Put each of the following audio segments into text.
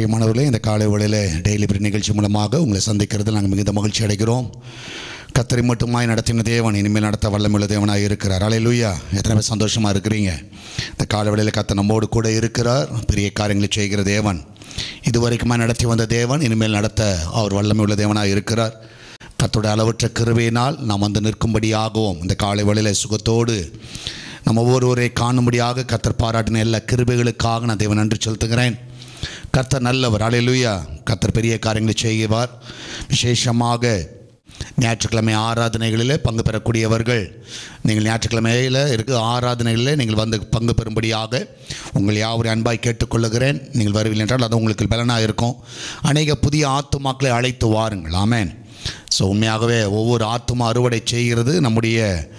பிரியமானவர்களே இந்த காலை வேளையில் டெய்லி பிரி நிகழ்ச்சி மூலமாக உங்களை சந்திக்கிறதில் நாங்கள் மிகுந்த மகிழ்ச்சி அடைகிறோம் கத்தரை மட்டுமாய் நடத்தின தேவன் இனிமேல் நடத்த வல்லமுள்ள தேவனாக இருக்கிறார் அலை லூயா எத்தனை பேர் சந்தோஷமாக இருக்கிறீங்க இந்த காலை வேளையில் கத்த நம்மோடு கூட இருக்கிறார் பெரிய காரியங்களை செய்கிற தேவன் இதுவரைக்குமா நடத்தி வந்த தேவன் இனிமேல் நடத்த அவர் வல்லமையுள்ள தேவனாக இருக்கிறார் கத்தோடைய அளவற்ற கிருபையினால் நாம் வந்து நிற்கும்படியாகவும் இந்த காலை வேளையில் சுகத்தோடு நம்ம ஒவ்வொருவரை காணும்படியாக கத்தர் பாராட்டின எல்லா கிருபைகளுக்காக நான் தேவன் நன்றி செலுத்துகிறேன் கர்த்தர் நல்லவர் அலையிலுயா கர்த்தர் பெரிய காரியங்களை செய்வார் விசேஷமாக ஞாயிற்றுக்கிழமை ஆராதனைகளிலே பங்கு பெறக்கூடியவர்கள் நீங்கள் ஞாயிற்றுக்கிழமையில் இருக்க ஆராதனைகளில் நீங்கள் வந்து பங்கு பெறும்படியாக உங்கள் யாவரையும் அன்பாய் கேட்டுக்கொள்ளுகிறேன் நீங்கள் வருவீர்கள் என்றால் அது உங்களுக்கு பலனாக இருக்கும் அநேக புதிய ஆத்துமாக்களை அழைத்து வாருங்கள் ஆமென் ஸோ உண்மையாகவே ஒவ்வொரு ஆத்துமா அறுவடை செய்கிறது நம்முடைய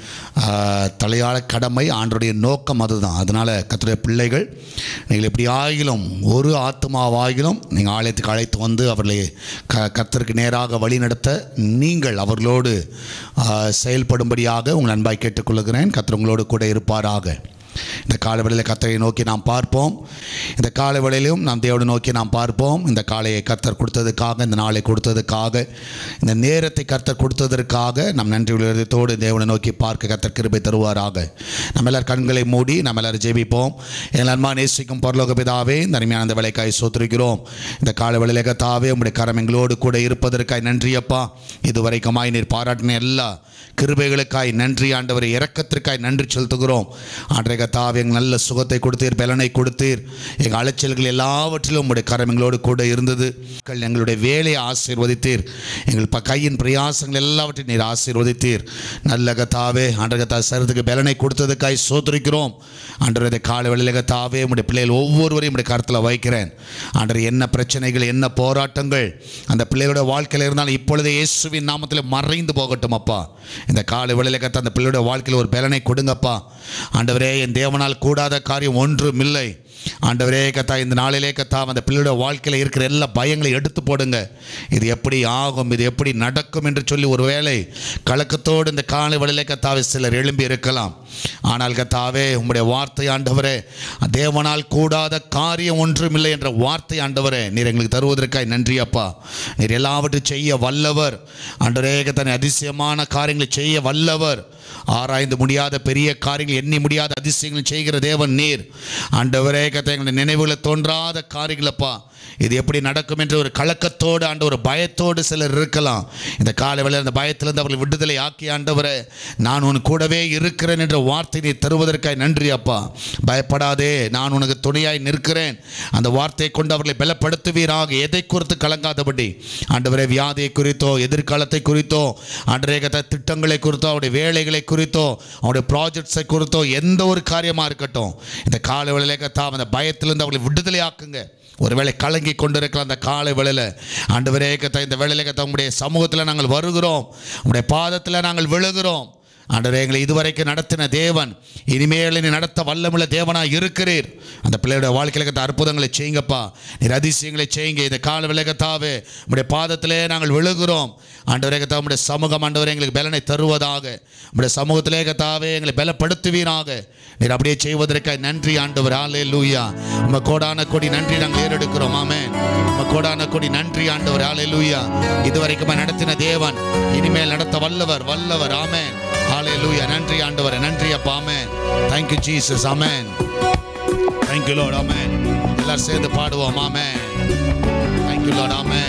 ஆஹ், தலையாள கடமை ஆண்டுடைய நோக்கம் அதுதான் அதனால் கத்துடைய பிள்ளைகள் நீங்கள் எப்படி ஆகிலும் ஒரு ஆத்துமாவாகிலும் நீங்கள் ஆலயத்துக்கு அழைத்து வந்து அவர்களை க கத்தருக்கு நேராக வழிநடத்த நீங்கள் அவர்களோடு ஆஹ், செயல்படும்படியாக உங்கள் அன்பாய் கேட்டுக்கொள்கிறேன் கத்தர் உங்களோடு கூட இருப்பாராக இந்த காலவெளியில் கத்தரை நோக்கி நாம் பார்ப்போம் இந்த காலவெளியிலும் நாம் தேவனை நோக்கி நாம் பார்ப்போம் இந்த காலையை கர்த்தர் கொடுத்ததுக்காக இந்த நாளை கொடுத்ததுக்காக இந்த நேரத்தை கர்த்தர் கொடுத்ததற்காக நம் நன்றி உள்ளதோடு தேவனை நோக்கி பார்க்க கர்த்தர் கிருபை தருவாராக நம்ம எல்லார் கண்களை மூடி நம்ம எல்லாரும் ஜெபிப்போம் எங்கள் அன்மா நேசிக்கும் பரலோக பிதாவே இந்த அருமையான அந்த வேலைக்காய் சோத்திருக்கிறோம் இந்த கால வேளையில கத்தாவே உங்களுடைய கரம் எங்களோடு கூட இருப்பதற்காய் நன்றியப்பா இதுவரைக்குமாய் நீர் பாராட்டின எல்லா கிருபைகளுக்காய் நன்றி ஆண்டவரை இரக்கத்திற்காய் நன்றி செலுத்துகிறோம் ஆண்டரை கத்தாவே எங்கள் நல்ல சுகத்தை கொடுத்தீர் பலனை கொடுத்தீர் எங்கள் அலைச்சல்கள் எல்லாவற்றிலும் உங்களுடைய கரம் எங்களோடு கூட இருந்தது மக்கள் எங்களுடைய வேலையை ஆசீர்வதித்தீர் எங்கள் ப கையின் பிரயாசங்கள் எல்லாவற்றையும் நீர் ஆசீர்வதித்தீர் நல்ல கத்தாவே ஆண்டர் கத்தா சரத்துக்கு பலனை கொடுத்ததுக்காய் சோதரிக்கிறோம் ஆண்டர் இதை காலை வேளையில கத்தாவே உங்களுடைய பிள்ளைகள் ஒவ்வொருவரையும் உடைய கருத்தில் வைக்கிறேன் ஆண்டர் என்ன பிரச்சனைகள் என்ன போராட்டங்கள் அந்த பிள்ளைகளுடைய வாழ்க்கையில் இருந்தாலும் இப்பொழுதே இயேசுவின் நாமத்தில் மறைந்து போகட்டும் அப்பா இந்த காலை வேளையில கத்த அந்த பிள்ளையுடைய வாழ்க்கையில் ஒரு பலனை கொடுங்கப்பா ஆண்டவரே என் தேவனால் கூடாத காரியம் ஒன்றும் இல்லை ஆண்டவரே கத்தா இந்த நாளிலே கத்தா அந்த பிள்ளையோட வாழ்க்கையில் இருக்கிற எல்லா பயங்களையும் எடுத்து போடுங்க இது எப்படி ஆகும் இது எப்படி நடக்கும் என்று சொல்லி ஒருவேளை கலக்கத்தோடு இந்த காலை வழியிலே கத்தாவே சிலர் எழும்பி இருக்கலாம் ஆனால் கத்தாவே உம்முடைய வார்த்தை ஆண்டவரே தேவனால் கூடாத காரியம் ஒன்றுமில்லை என்ற வார்த்தை ஆண்டவரே நீர் எங்களுக்கு தருவதற்காய் நன்றி அப்பா நீர் எல்லாவற்றையும் செய்ய வல்லவர் ஆண்டவரே கத்தானே அதிசயமான காரியங்களை செய்ய வல்லவர் ஆராய்ந்து முடியாத பெரிய காரியங்கள் எண்ணி முடியாத அதிசயங்கள் செய்கிற தேவன் நீர் ஆண்டவரே கத்த எங்களுடைய நினைவுகளை தோன்றாத காரியங்களப்பா இது எப்படி நடக்கும் என்று ஒரு கலக்கத்தோடு ஆண்ட ஒரு பயத்தோடு சிலர் இருக்கலாம் இந்த காலை வேளையில் அந்த பயத்திலிருந்து அவர்கள் விடுதலை ஆக்கி ஆண்டவரே நான் உன் கூடவே இருக்கிறேன் என்ற வார்த்தை நீ தருவதற்காய் நன்றி அப்பா பயப்படாதே நான் உனக்கு துணையாய் நிற்கிறேன் அந்த வார்த்தையை கொண்டு அவர்களை பலப்படுத்துவீராக எதை குறித்து கலங்காதபடி ஆண்டவரே வியாதியை குறித்தோ எதிர்காலத்தை குறித்தோ ஆண்டரே கத்த திட்டங்களை குறித்தோ அவருடைய வேலைகளை குறித்தோ அவருடைய ப்ராஜெக்ட்ஸை குறித்தோ எந்த ஒரு காரியமாக இருக்கட்டும் இந்த காலை வேளையிலே கத்தா அந்த பயத்திலிருந்து அவர்களை விடுதலை ஆக்குங்க ஒருவேளை கலங்கி கொண்டிருக்கலாம் அந்த காலை வேளையில் ஆண்டவரே கத்த இந்த வேளையில கத்த உங்களுடைய சமூகத்தில் நாங்கள் வருகிறோம் உங்களுடைய பாதத்தில் நாங்கள் விழுகிறோம் ஆண்டவரே எங்களை இதுவரைக்கும் நடத்தின தேவன் இனிமேல் நீ நடத்த வல்லமுள்ள தேவனாக இருக்கிறீர் அந்த பிள்ளையோட வாழ்க்கையில் கத்த அற்புதங்களை செய்யுங்கப்பா நீர் அதிசயங்களை செய்யுங்க இந்த கால விலகத்தாவே உங்களுடைய பாதத்திலே நாங்கள் விழுகிறோம் ஆண்டவரே கத்தா உங்களுடைய சமூகம் ஆண்டவரே எங்களுக்கு பலனை தருவதாக உங்களுடைய சமூகத்திலே கத்தாவே எங்களை பலப்படுத்துவீராக நீர் அப்படியே செய்வதற்காக நன்றி ஆண்டவர் ஆலே லூயா உங்க கோடான கொடி நன்றி நாங்கள் ஏறெடுக்கிறோம் ஆமென் உங்க கோடான கொடி நன்றி ஆண்டவர் ஆலே லூயா இதுவரைக்கும் நடத்தின தேவன் இனிமேல் நடத்த வல்லவர் வல்லவர் ஆமென் ஆலே லூயா நன்றி ஆண்டவர் நன்றி அப்பா amen thank you Jesus amen thank you lord amen எல்லாரும் சேர்ந்து பாடுவோம் ஆமென் தேங்க்யூ லோட் ஆமென்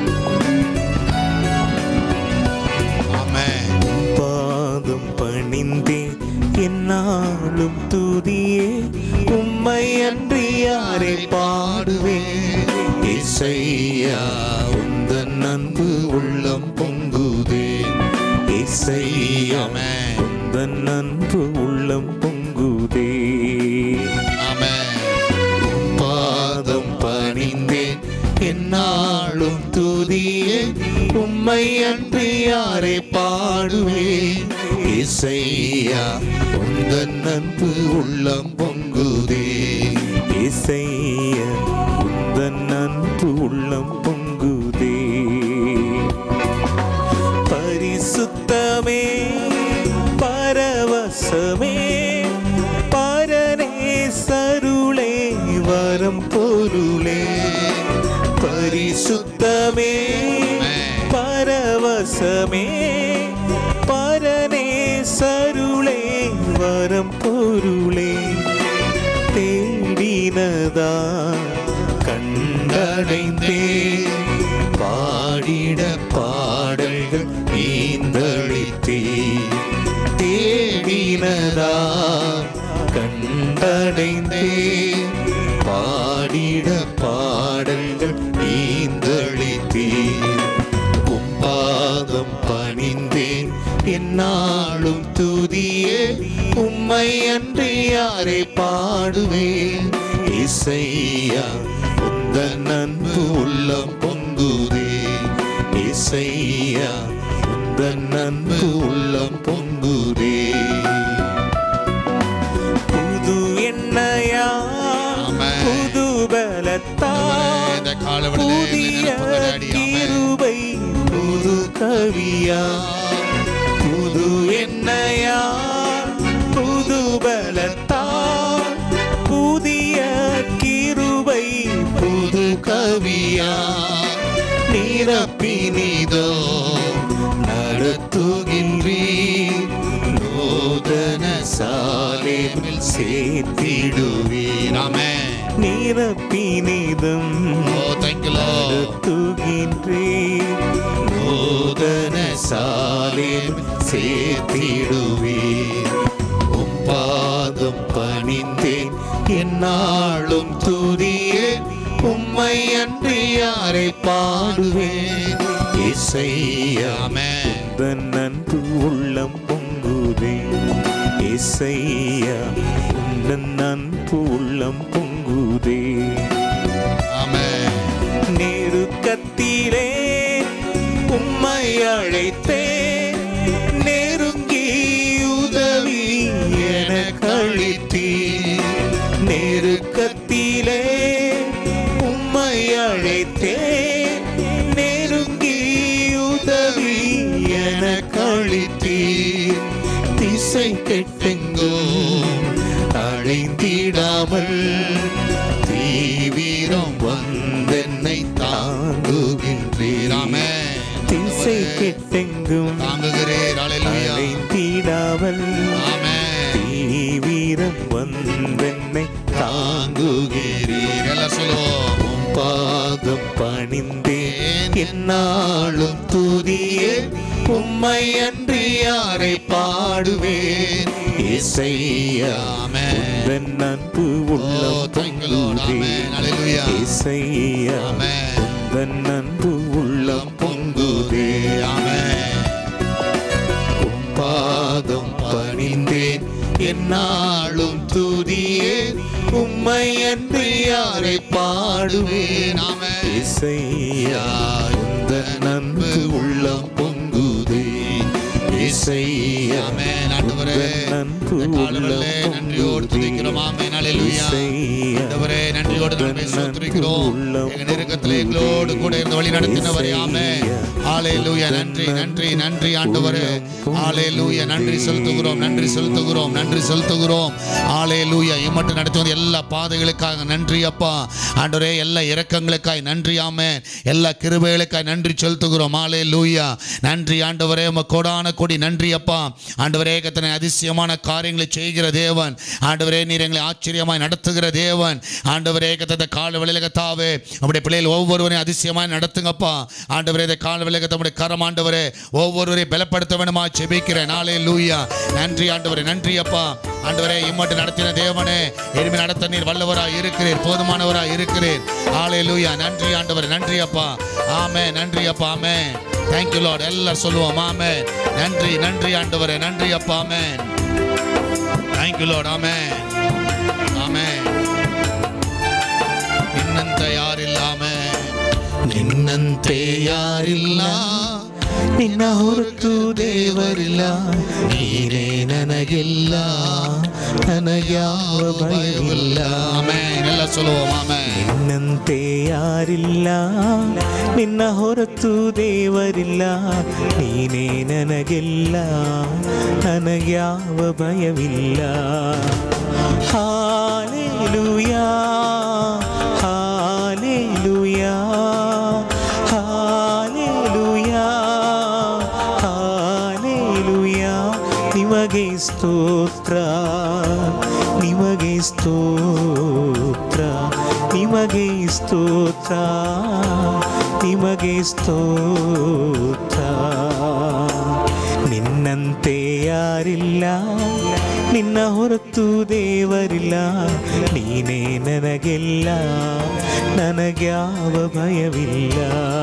ஆமென் பாதம் பணிந்தேன் என்னாலும் துதியே உம்மை அன்றி யாரை பாடுவேன் இசையா உந்தன் அன்பு உள்ளம் பொங்குதே இசையா ஆமென் உந்தன் அன்பு உள்ளம் பொங்குதே ஆமென் பாதம் பணிந்தேன் என்னாலும் துதியே உம்மை அன்றி யாரை பாடுவேன் இசையா உந்தன் அன்பு உள்ளம் பொங்குதே இசையா உந்தன் அன்பு உள்ளம் பொங்குதே பரிசுத்தமே பரவசமே பரனே சருளே வரம் பொருளே பரிசுத்தமே பரவசமே பரனே சருளே வரம் பொருளே தேடினதா கண்டடைந்தே பாடிட பாடல்கள் நீந்தளித்தே தேடினதா கண்டடைந்தே பாடிட பாடல்கள் நீந்தளித்தே உம்பாதம் பணிந்தேன் என்னாலும் துதியே உம்மை அன்றி யாரை பாடுவேன் இசையா உந்த நன்பு உள்ளம் பொங்குதே இசையா உந்த நன்பு உள்ளம் பொங்குதே புது எண்ணயா ஆமென். புது பலத்தா இந்த காலவெளியிலே புதிய எங்களை நிரப்புங்க, டாடி. ஆமென். கிருபை புது கவியா புது எண்ணயா புது பலத்தா புதிய கிருபை புது கவியா நிரப்பினிதோ நடத்துகின்றீ நூதன சாலேமில் சேர்த்திடுவீர் ஆமென். நிரப்பினிதம் Oh, thank you, Lord. நடத்துகின்றே நூதன சாலேம் சேர்த்திடுவீர் உம் பாதம் பணிந்தேன் என்னாலும் துதியே உம்மை அன்றி யாரை பாடுவேன் இசையா ஆமென். உந்தன் அன்பு உள்ளம் பொங்குதே இசையா உந்தன் அன்பு உள்ளம் பொங்குதே ஆமென். நெருக்கத்திலே உம்மை அழைத்தேன் நெருங்கி உதவி என கழித்தீர் நெருக்கத்திலே உம்மை அழைத்தேன் நெருங்கி உதவி என கழித்தீர் திசை கெட்டெங்கோ அழைந்திடாமல் தீவிரம் வந்தென்னை தாங்குகின்றீர் ஆமென். திசை கெட்டெங்கும் தாங்குகிறீர் ஹalleluya. அழைந்திடாமல் ஆமென். தீவிரம் வந்தென்னை தாங்குகிறீர் எல்லாம் சொல்லுவோம் உம் பாதம் பணிந்தேன் என்னாலும் துதியே உம்மை அன்றி யாரை பாடுவேன் இசையா ஆமென். உந்தன் அன்பு Oh, உள்ளம் thank you, Lord. ஆமென். ஹalleluya. இசையா ஆமென். உந்தன் அன்பு உள்ளம் பொங்குதே ஆமென். உம் பாதம் பணிந்தேன் என்னாலும் துதியே உம்மை அன்றி யாரை பாடுவேன் ஆமென். இசையா இந்த நன்பு உள்ளம் பொங்குதே இசையா ஆமென். ஆண்டவரே, உந்தன் அன்பு இந்த காலவெளியிலே உள்ளம் நன்றியோடு துதிக்கிறோம். ஆமென். ஹalleluya. இசையா ஆண்டவரே, நன்றியோடு நம்மை ஸ்தோத்திரிக்கிறோம். எங்க நெருக்கத்திலே எங்களோடு கூட இருந்து வழி நடத்தினவரே ஆமென். ஹalleluya. நன்றி நன்றி நன்றி ஆண்டவரே ஹalleluya. நன்றி செலுத்துகிறோம் நன்றி செலுத்துகிறோம் நன்றி செலுத்துகிறோம் ஹalleluya. இம்மட்டு நடத்தி வந்த எல்லா பாதைகளுக்காக நன்றி அப்பா ஆண்டவரே எல்லா இரக்கங்களுக்காய் நன்றி ஆமென் எல்லா கிருபைகளுக்காய் நன்றி செலுத்துகிறோம் ஹalleluya. நன்றி ஆண்டவரே உமக்கு கோடான கோடி நன்றி அப்பா ஆண்டவரே கத்தனை அதிசயமான காரியங்களை செய்கிற தேவன் ஆண்டவரே நீர் எங்களை ஆச்சரியமாய் நடத்துகிற தேவன் ஆண்டவரே கத்தத்தை கால விளையகத்தாவே நம்முடைய பிள்ளைகள் ஒவ்வொருவரையும் அதிசயமாய் நடத்துங்கப்பா ஆண்டவரே இந்த கால விளையகத்தை நம்முடைய கரம் ஆண்டவரே ஒவ்வொருவரையும் பலப்படுத்த வேணுமா செபிக்கிறேன் நாளே லூயா நன்றி ஆண்டவரே நன்றி அப்பா ஆண்டவரே இம்மட்டு நடத்தின தேவனே எளிமை நடத்த நீர் வல்லவராய் இருக்கிறீர் போதுமானவராய் இருக்கிறீர் ஆலே லூயா நன்றி ஆண்டவரே நன்றி அப்பா ஆமே நன்றி அப்பா ஆமே தேங்க்யூ லார்ட் எல்லாரும் சொல்லுவோம் ஆமே நன்றி நன்றி ஆண்டவரே நன்றி அப்பா ஆமே தேங்க்யூ லார்ட் ஆமே ஆமே ನಿನ್ನಂತೆ ಯಾರಿಲ್ಲಾಮ ನಿನ್ನಂತೆ ಯಾರಿಲ್ಲ ನಿನ್ನ ಹೊರತು ದೇವರಿಲ್ಲ ನೀನೇ ನನಗಿಲ್ಲ ನನಗ್ಯಾವ ಭಯವಿಲ್ಲ ಆಮೇನ್ ಎಲ್ಲ சொல்லுவோம் ಆಮೇನ್ ನಿನ್ನಂತೆ ಯಾರಿಲ್ಲ ನಿನ್ನ ಹೊರತು ದೇವರಿಲ್ಲ ನೀನೇ ನನಗೆಲ್ಲ ನನಗ್ಯಾವ ಭಯವಿಲ್ಲ ಹಾಲೆಲುಯಾ ಹಾಲೆಲುಯಾ ಸ್ತೋತ್ರ ನಿಮಗೆ ಸ್ತೋತ್ರ ನಿಮಗೆ ಸ್ತೋತ್ರ ನಿಮಗೆ ಸ್ತೋತ್ರ ನಿನ್ನಂತೆ ಯಾರಿಲ್ಲ ನಿನ್ನ ಹೊರತು ದೇವರಿಲ್ಲ ನೀನೇ ನನಗೆಲ್ಲ ನನಗ್ಯಾವ ಭಯವಿಲ್ಲ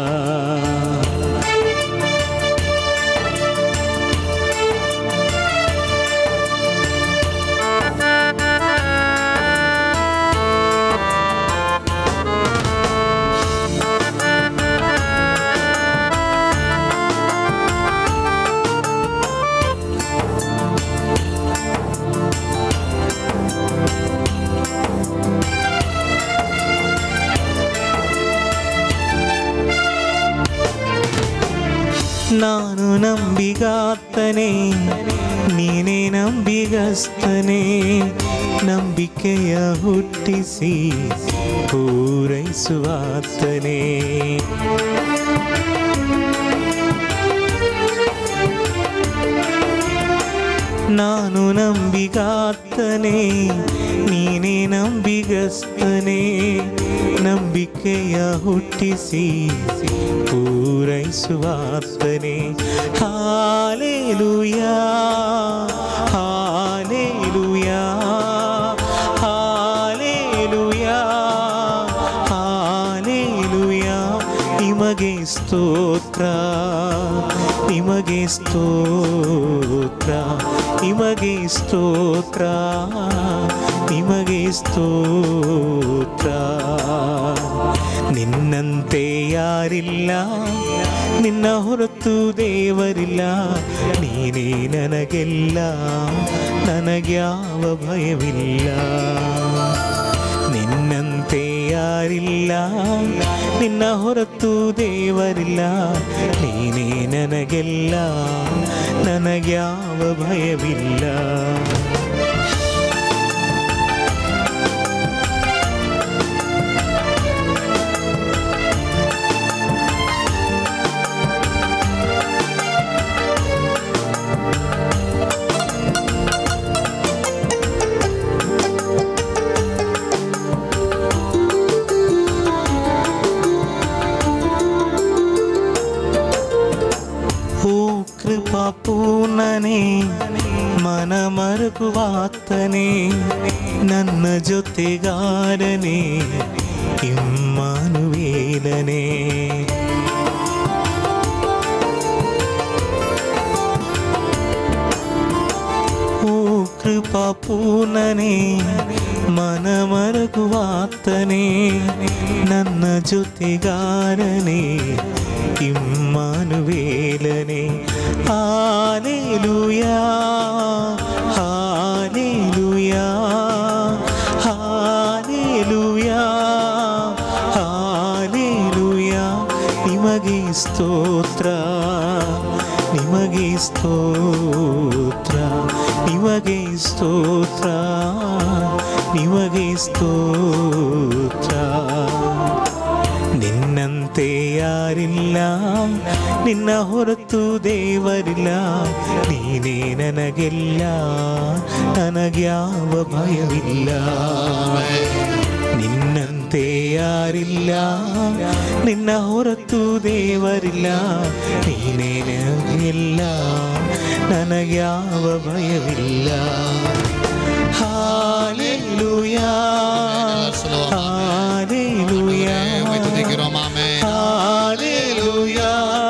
ನಾನು ನಂಬಿಗಾತನೇ ನೀನೇ ನಂಬಿಗಸ್ತನೇ ನಂಬಿಕೆಯ ಹುಟ್ಟಿಸಿ ಪೂರೈಸುವಾತನೇ ನಾನು ನಂಬಿಗಾತನೇ ನೀನೇ ನಂಬಿಗಸ್ತನೇ ನಂಬಿಕೆಯ ಹುಟ್ಟಿಸಿ ಪೂರೈಸುವಾತನೇ ಹಾಲೇಲುಯಾ ಹಾಲೇಲುಯಾ ಹಾಲೇಲುಯಾ ಹಾಲೇಲುಯಾ ನಿಮಗೆ ಸ್ತೋತ್ರ ನಿಮಗೆ ಸ್ತೋತ್ರ ನಿಮಗೆ ಸ್ತೋತ್ರ ನಿಮಗೆ ಸ್ತೋತ್ರ ನಿನ್ನಂತೆ ಯಾರಿಲ್ಲ ನಿನ್ನ ಹೊರತು ದೇವರಿಲ್ಲ ನೀನೇ ನನಗೆಲ್ಲ ನನಗ್ಯಾವ ಭಯವಿಲ್ಲ ನಿನ್ನಂತೆ ಯಾರಿಲ್ಲ ನಿನ್ನ ಹೊರತು ದೇವರಿಲ್ಲ ನೀನೇ ನನಗೆಲ್ಲ ನನಗ್ಯಾವ ಭಯವಿಲ್ಲ ಓ ಕೃಪಾ ಪೂರ್ಣನೆ ಮನ ಮರುಗುವಾತನೇ ನನ್ನ ಜೊತೆಗಾರನೇ ಇಮ್ಮಾನುವೇಲನೆ ಓ ಕೃಪಾ ಪೂರ್ಣನೆ ಮನ ಮರಗುವಾತನೇ ನನ್ನ ಜೊತೆಗಾರನೇ ಇಮ್ಮಾನುವೇಲನೆ ಹಾಲೇಲುಯಾ ಹಾಲೇಲುಯಾ ಹಾಲೇಲುಯಾ ಹಾಲೇಲುಯಾ ನಿಮಗೆ ಸ್ತೋತ್ರ ನಿಮಗೆ ಸ್ತೋತ್ರ ನಿಮಗೆ ಸ್ತೋತ್ರ ನಿಮಗೆ ಸ್ತೋತ್ರ ನಿನ್ನಂತೆ ಯಾರಿಲ್ಲ ನಿನ್ನ ಹೊರತು ದೇವರಿಲ್ಲ ನೀನೇ ನನಗೆಲ್ಲ ನನಗ್ಯಾವ ಭಯವಿಲ್ಲ ನಿನ್ನಂತೆ ಯಾರಿಲ್ಲ ನಿನ್ನ ಹೊರತು ದೇವರಿಲ್ಲ ನೀನೇ ನನಗೆಲ್ಲ ನನಗ್ಯಾವ ಭಯವಿಲ್ಲ ಹಾಲೇಲುಯಾ ಹಾಲೇಲುಯಾ ಹಾಲೇಲುಯಾ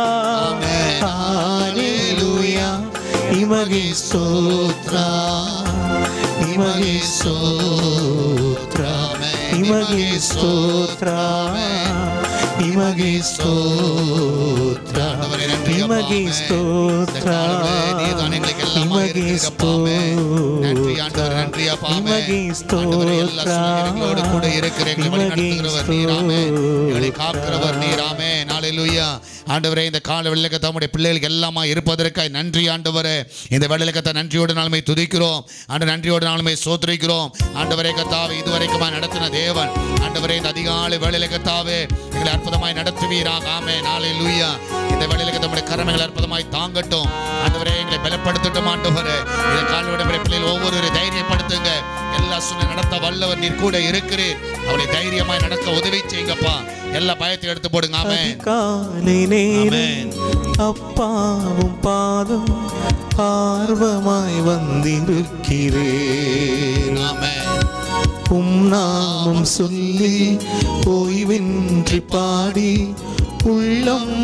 ಹಾಲೇಲುಯಾ ನಿಮಗೆ ಸ್ತೋತ್ರ ನಿಮಗೆ ಸ್ತೋತ್ರ ನಿಮಗೆ ಸ್ತೋತ್ರ ನಿಮಗೆ ಸ್ತೋತ್ರ ನಿಮಗೆ ಸ್ತೋತ್ರ ನಿಮಗೆ ಸ್ತೋತ್ರ ನಿಮಗೆ ಸ್ತೋತ್ರ கூட இருக்கிற எங்களை ನಿಮಗೆ வழிநடத்துகிறவர் நீராமே எங்களை ಸ್ತೋತ್ರ காக்கிறவர் நீராமே நாளையிலுயா ஆண்டவரே இந்த கால வெள்ளக்க தம்முடைய பிள்ளைகளுக்கு எல்லாமா இருப்பதற்காய் நன்றி ஆண்டவரே இந்த வெள்ளக்கத்தை நன்றியோடு நாளுமே துதிக்கிறோம் ஆண்டு நன்றியோடு நாளுமே சோத்திரிக்கிறோம் ஆண்டவரே கத்தாவே இதுவரைக்குமா நடத்தின தேவன் ஆண்டவரே இந்த அதிகாலை வேளையில கத்தாவே எங்களை அற்புதமாய் நடத்துவீராக ஆமே நாளை லூயா இந்த வேளையில தம்முடைய கரமைகள் அற்புதமாய் தாங்கட்டும் ஆண்டவரே எங்களை பலப்படுத்தட்டும் ஆண்டவரே இந்த காலோட பிள்ளைகள் ஒவ்வொரு தைரியப்படுத்துங்க எல்லா சூழ்நிலை நடத்த வல்லவர் நீர் கூட இருக்கிறீர் அவளை தைரியமாய் நடக்க உதவி செய்யுங்கப்பா எல்லா பயத்தையும் எடுத்து போடுங்க ஆமென் அதிகாலை நேரம் அப்பாவும் பாதம் ஆர்வமாய் வந்திருக்கிறேன் ஆமென் உம் நாமம் சொல்லி ஓய்வின்றி பாடி உள்ளம்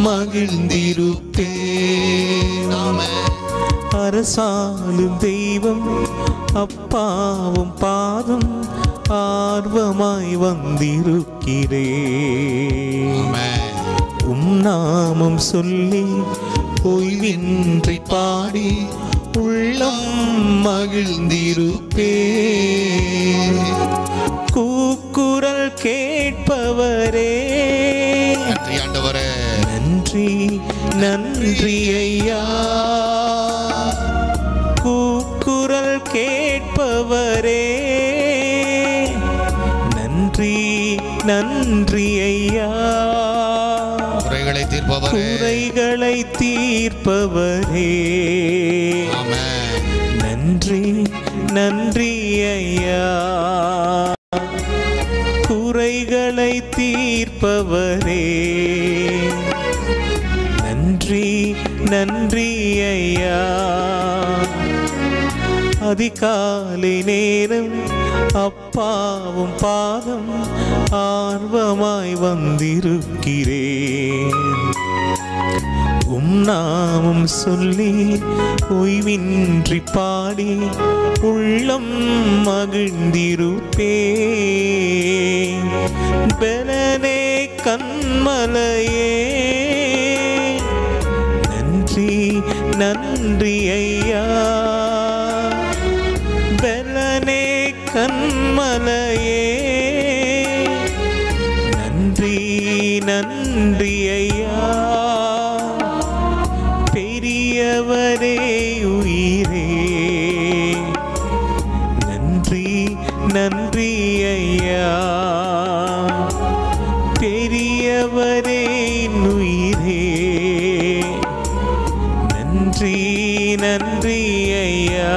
மகிழ்ந்திருப்பேன் ஆமென் அரசாலும் தெய்வம் அப்பாவும் பாதம் ஆர்வமாய் வந்திருக்கிறேன் ஆமென் உம் நாமம் சொல்லி ஓய்வின்றி பாடி உள்ளம் மகிழ்ந்திருப்பேன் கூக்குரல் கேட்பவரே நன்றி ஆண்டவரே நன்றி நன்றி ஐயா கூக்குரல் கேட்பவரே நன்றி நன்றி ஐயா குறைகளை தீர்ப்பவரே குறைகளை தீர்ப்பவரே ஆமென் நன்றி நன்றி ஐயா குறைகளை தீர்ப்பவரே நன்றி நன்றி ஐயா அதிகாலை நேரம் அப்பாவும் பாதம் ஆர்வமாய் வந்திருக்கிறேன் உம் நாமம் சொல்லி ஓய்வின்றி பாடி உள்ளம் மகிழ்ந்திருப்பேன் பலனே கண்மலையே நன்றி நன்றி ஐயா பலனே கண்மலையே நன்றி நன்றி ஐயா பெரியவரே உயிரே நன்றி நன்றி ஐயா பெரியவரே உயிரே நன்றி நன்றி ஐயா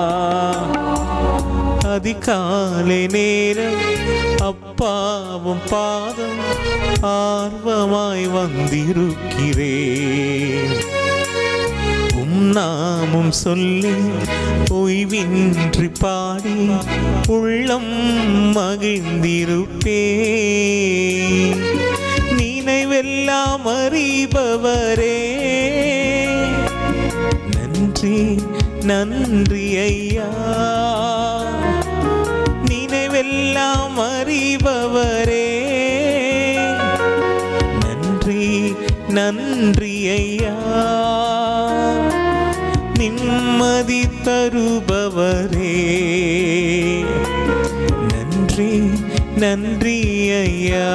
அதிகாலை நேரம் அப்பாவும் பாதம் ஆர்வமாய் வந்திருக்கிறேன் உம் நாமும் சொல்லி ஓய்வின்றி பாடி உள்ளம் மகிழ்ந்திருப்பேன் நினைவெல்லாம் அறிபவரே நன்றி நன்றி ஐயா நினைவெல்லாம் அறிபவரே நன்றி நன்றி ஐயா நிம்மதி தருபவரே நன்றி நன்றி ஐயா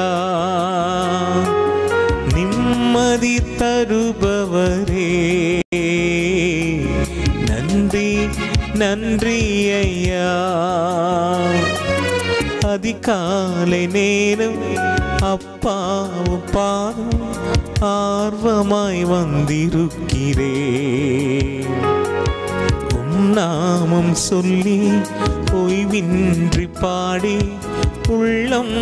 நிம்மதி தருபவரே நன்றி நன்றி ஐயா அதிகாலை நேரம் அப்பாவும் பாதம் ஆர்வமாய் வந்திருக்கிறேன் உம் நாமம் சொல்லி ஓய்வின்றி பாடி உள்ளம்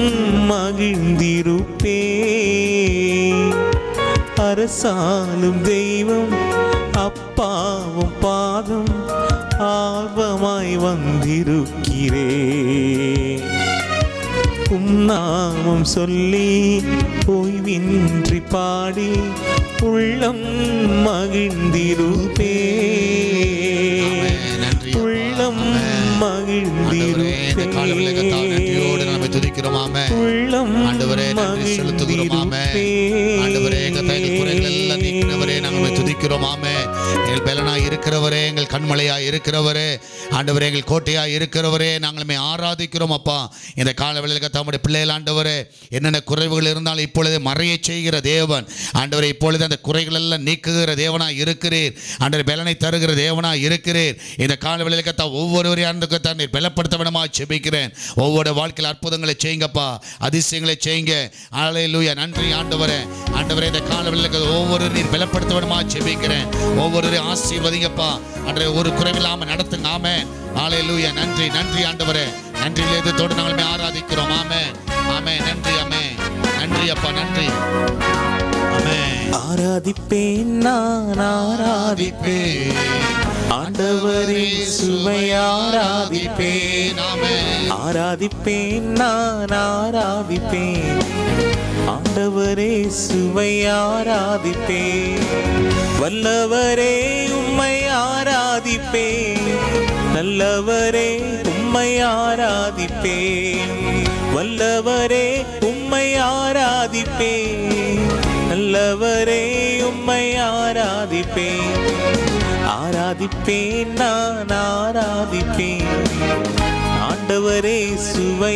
மகிழ்ந்திருப்பேன் அரசாலும் தெய்வம் அப்பாவும் பாதம் ஆர்வமாய் வந்திருக்கிறேன் உம் நாமம் சொல்லி ஓய்வின்றி பாடி உள்ளம் மகிழ்ந்திருப்பேன் நன்றி அப்பா. உள்ளம் ஆண்டவரே, இந்த கால விளக்கத்தால் நன்றியோடு மகிழ்ந்திருப்பேன் நம்மை துதிக்கிறோம் ஆராதிக்கிறோம் ஆமே உள்ளம் ஆண்டவரே நன்றி செலுத்துகிறோம் ஆமே ஆண்டவரே எங்கள் எங்கள் குறைகள் எல்லாம் நீக்கிறவரே நாங்கள் உம்மை துதிக்கிறோம் ஆமே எங்கள் பலனாய் இருக்கிறவரே எங்கள் கண்மலையாய் இருக்கிறவரே ஆண்டவரே எங்கள் கோட்டையாய் இருக்கிறவரே நாங்கள் உம்மை ஆராதிக்கிறோம் அப்பா இந்த காலவெளியில் தம்முடைய பிள்ளைகள் ஆண்டவரே என்னென்ன குறைவுகள் இருந்தாலும் இப்பொழுது மறைய செய்கிற தேவன் ஆண்டவரே இப்பொழுது அந்த குறைகள் எல்லாம் நீக்குகிற தேவனாய் இருக்கிறீர் ஆண்டவர் பலனை தருகிற தேவனாய் இருக்கிறீர் இந்த காலவெளியில் கத்தா ஒவ்வொருவரையும் அந்த கத்தா நீர் பலப்படுத்த வேணுமா செபிக்கிறேன் ஒவ்வொரு வாழ்க்கையில் அற்புதங்களை செய்யுங்கப்பா அதிசயங்களை செய்யுங்க ஆலையிலூயா நன்றி ஆண்டவரே ஆண்டவரே இந்த காலவெளியில் ஒவ்வொரு நீர் பலப்படுத்த வேணுமா செபிக்கிறேன் ஒவ்வொருவரையும் ஆசீர்வதிங்கப்பா அன்றைய ஒரு குறைவில்லாமல் நடத்துங்க ஆமே ஆலையிலூயா நன்றி நன்றி ஆண்டவரே நன்றி இதத்தோடு நாங்கள் ஆராதிக்கிறோம் ஆமே ஆமே நன்றி ஆமே நன்றி அப்பா நன்றி ஆமே ஆராதிப்பேன் நான் ஆராதிப்பேன் ஆண்டவரே சுவை ஆராதிப்பேன் ஆமே ஆராதிப்பேன் நான் ஆராதிப்பேன் ஆண்டவரே சுவை ஆராதிப்பேன் வல்லவரே உம்மை ஆராதிப்பேன் நல்லவரே உம்மை ஆராதிப்பேன் வல்லவரே உம்மை ஆராதிப்பேன் நல்லவரே உம்மை ஆராதிப்பேன் ஆராதிப்பேன் நான் ஆராதிப்பேன் ஆண்டவரே சுவை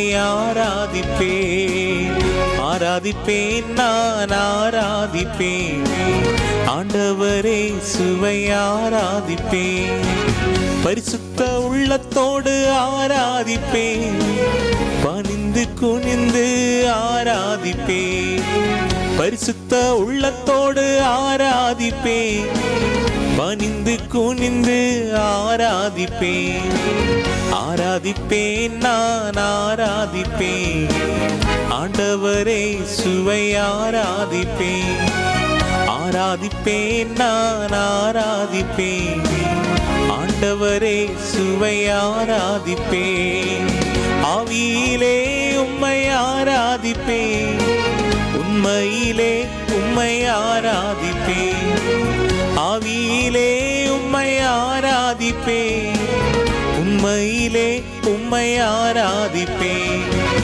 ஆராதிப்பேன் ஆராதிப்பேன் நான் ஆராதிப்பேன் ஆண்டவரே சுவை ஆராதிப்பேன் பரிசுத்த உள்ளத்தோடு ஆராதிப்பேன் பணிந்து குனிந்து ஆராதிப்பேன் பரிசுத்த உள்ளத்தோடு ஆராதிப்பேன் பணிந்து குனிந்து ஆராதிப்பேன் ஆராதிப்பேன் நான் ஆராதிப்பேன் ஆண்டவரே சுவை ஆராதிப்பேன் ஆராதிப்பேன் நான் ஆராதிப்பேன் ஆண்டவரே சுவை ஆராதிப்பேன் ஆவியிலே உம்மை ஆராதிப்பேன் உண்மையிலே உம்மை ஆராதிப்பேன் ஆவியிலே உம்மை ஆராதிப்பேன் உண்மையிலே உம்மை ஆராதிப்பேன்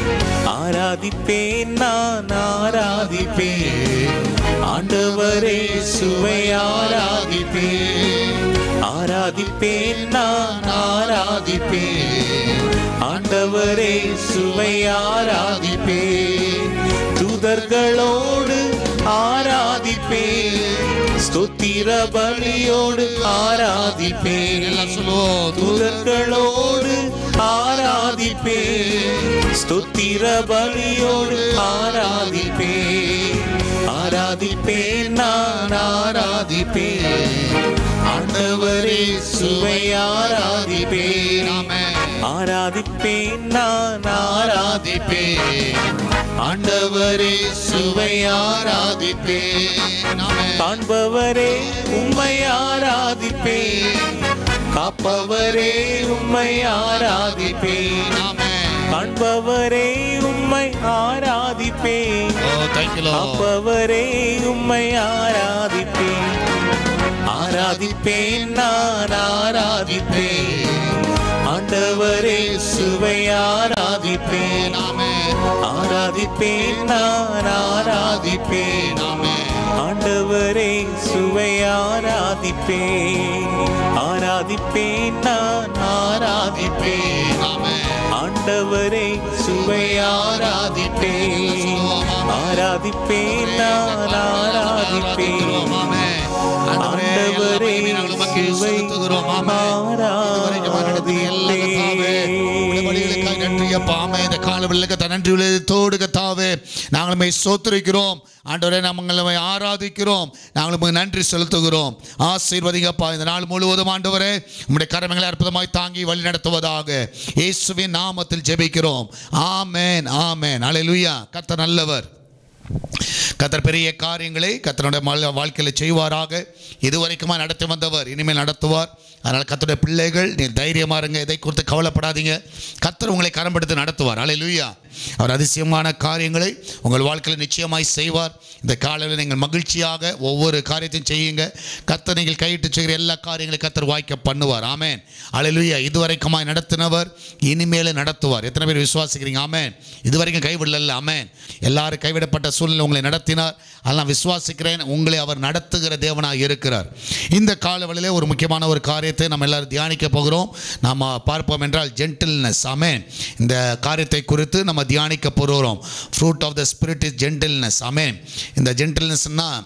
ஆராதிப்பேன் நான் ஆராதிப்பேன் ஆண்டவரே சுவை ஆராதிப்பேன் ஆராதிப்பேன் நான் ஆராதிப்பேன் ஆண்டவரே சுவை ஆராதிப்பேன் தூதர்களோடு ஆராதிப்பேன் ஸ்தோத்திர பலியோடு ஆராதிப்பேன் எல்லாம் சொல்லுவோம் தூதர்களோடு ஆராதிப்பேன் ஸ்தோத்திர பலியோடு ஆராதிப்பேன் ஆராதிப்பேன் நான் ஆராதிப்பேன் ஆண்டவரே சுவை ஆராதிப்பேன் ஆமே ஆராதிப்பேன் நான் ஆராதிப்பேன் ஆண்டவரே சுவை ஆராதிப்பேன் ஆமே காண்பவரே உம்மை ஆராதிப்பேன் காப்பவரே உம்மை ஆராதிப்பேன் ஆமே காண்பவரே உம்மை ஆராதிப்பேன் ஓ தேங்க்யூ லோ காப்பவரே உம்மை ஆராதிப்பேன் ஆராதிப்பேன் நான் ஆராதிப்பேன் ஆண்டவரே சுவை ஆராதிப்பேன் ஆமே ஆராதிப்பேன் நான் ஆராதிப்பேன் ஆமே ஆண்டவரே சுவை ஆராதிப்பேன் ஆராதிப்பேன் நான் ஆராதிப்பேன் ஆமே ஆண்டவரே சுவை ஆராதிப்பேன் ஆராதிப்பேன் நான் ஆராதிப்பேன் ஆமே ஆண்டவரே நாங்கள் உமக்கு செலுத்துகிறோம் ஆமே இதுவரைக்கும் நடத்தின எல்லா கர்த்தாவே, உம்முடைய வழிகளுக்காக நன்றி அப்பா ஆமே இந்த காலவெளியில் கத்த நன்றி உள்ளதோடு கத்தாவே நாங்கள் உம்மை சோத்திருக்கிறோம் ஆண்டவரே நாங்கள் உம்மை ஆராதிக்கிறோம் நாங்கள் உமக்கு நன்றி செலுத்துகிறோம் ஆசீர்வதிங்கப்பா இந்த நாள் முழுவதும் ஆண்டவரே உம்முடைய கரங்களை அற்புதமாய் தாங்கி வழி நடத்துவதாக இயேசுவின் நாமத்தில் ஜெபிக்கிறோம் ஆமேன் ஆமேன் அல்லேலூயா கத்த நல்லவர் கத்தர் பெரிய காரியங்களை கத்தருடைய மல்- வாழ்க்கையில் செய்வாராக இதுவரைக்குமா நடத்தி வந்தவர் இனிமேல் நடத்துவார் அதனால் கத்தருடைய பிள்ளைகள் நீ தைரியமா இருங்க இதை குறித்து கவலைப்படாதீங்க கத்தர் உங்களை கரம்பெடுத்து நடத்துவார் அல்லேலூயா அவர் அதிசயமான காரியங்களை உங்கள் வாழ்க்கையில் நிச்சயமாய் செய்வார் இந்த காலையில் நீங்கள் மகிழ்ச்சியாக ஒவ்வொரு காரியத்தையும் செய்யுங்க கத்தர் நீங்கள் கையிட்டு செய்கிற எல்லா காரியங்களையும் கத்தர் வாய்க்க பண்ணுவார் ஆமென் அல்லேலூயா இதுவரைக்குமாய் நடத்தினவர் இனிமேல் நடத்துவார் எத்தனை பேர் விசுவாசிக்கிறீங்க ஆமென் இதுவரைக்கும் கைவிடல ஆமென் எல்லாரும் கைவிடப்பட்ட சூழ்நிலை உங்களை நடத்தினார் அதெல்லாம் விசுவாசிக்கிறேன் உங்களை அவர் நடத்துகிற தேவனாக இருக்கிறார் இந்த காலவெளியிலே ஒரு முக்கியமான ஒரு காரியத்தை நம்ம எல்லாரும் தியானிக்க போகிறோம் நாம் பார்ப்போம் என்றால் ஜென்டில்னஸ் ஆமென் இந்த காரியத்தை குறித்து நம்ம தியானிக்க போகிறோம் fruit of the spirit is gentleness amen இந்த ஜென்டில்னஸ்னால்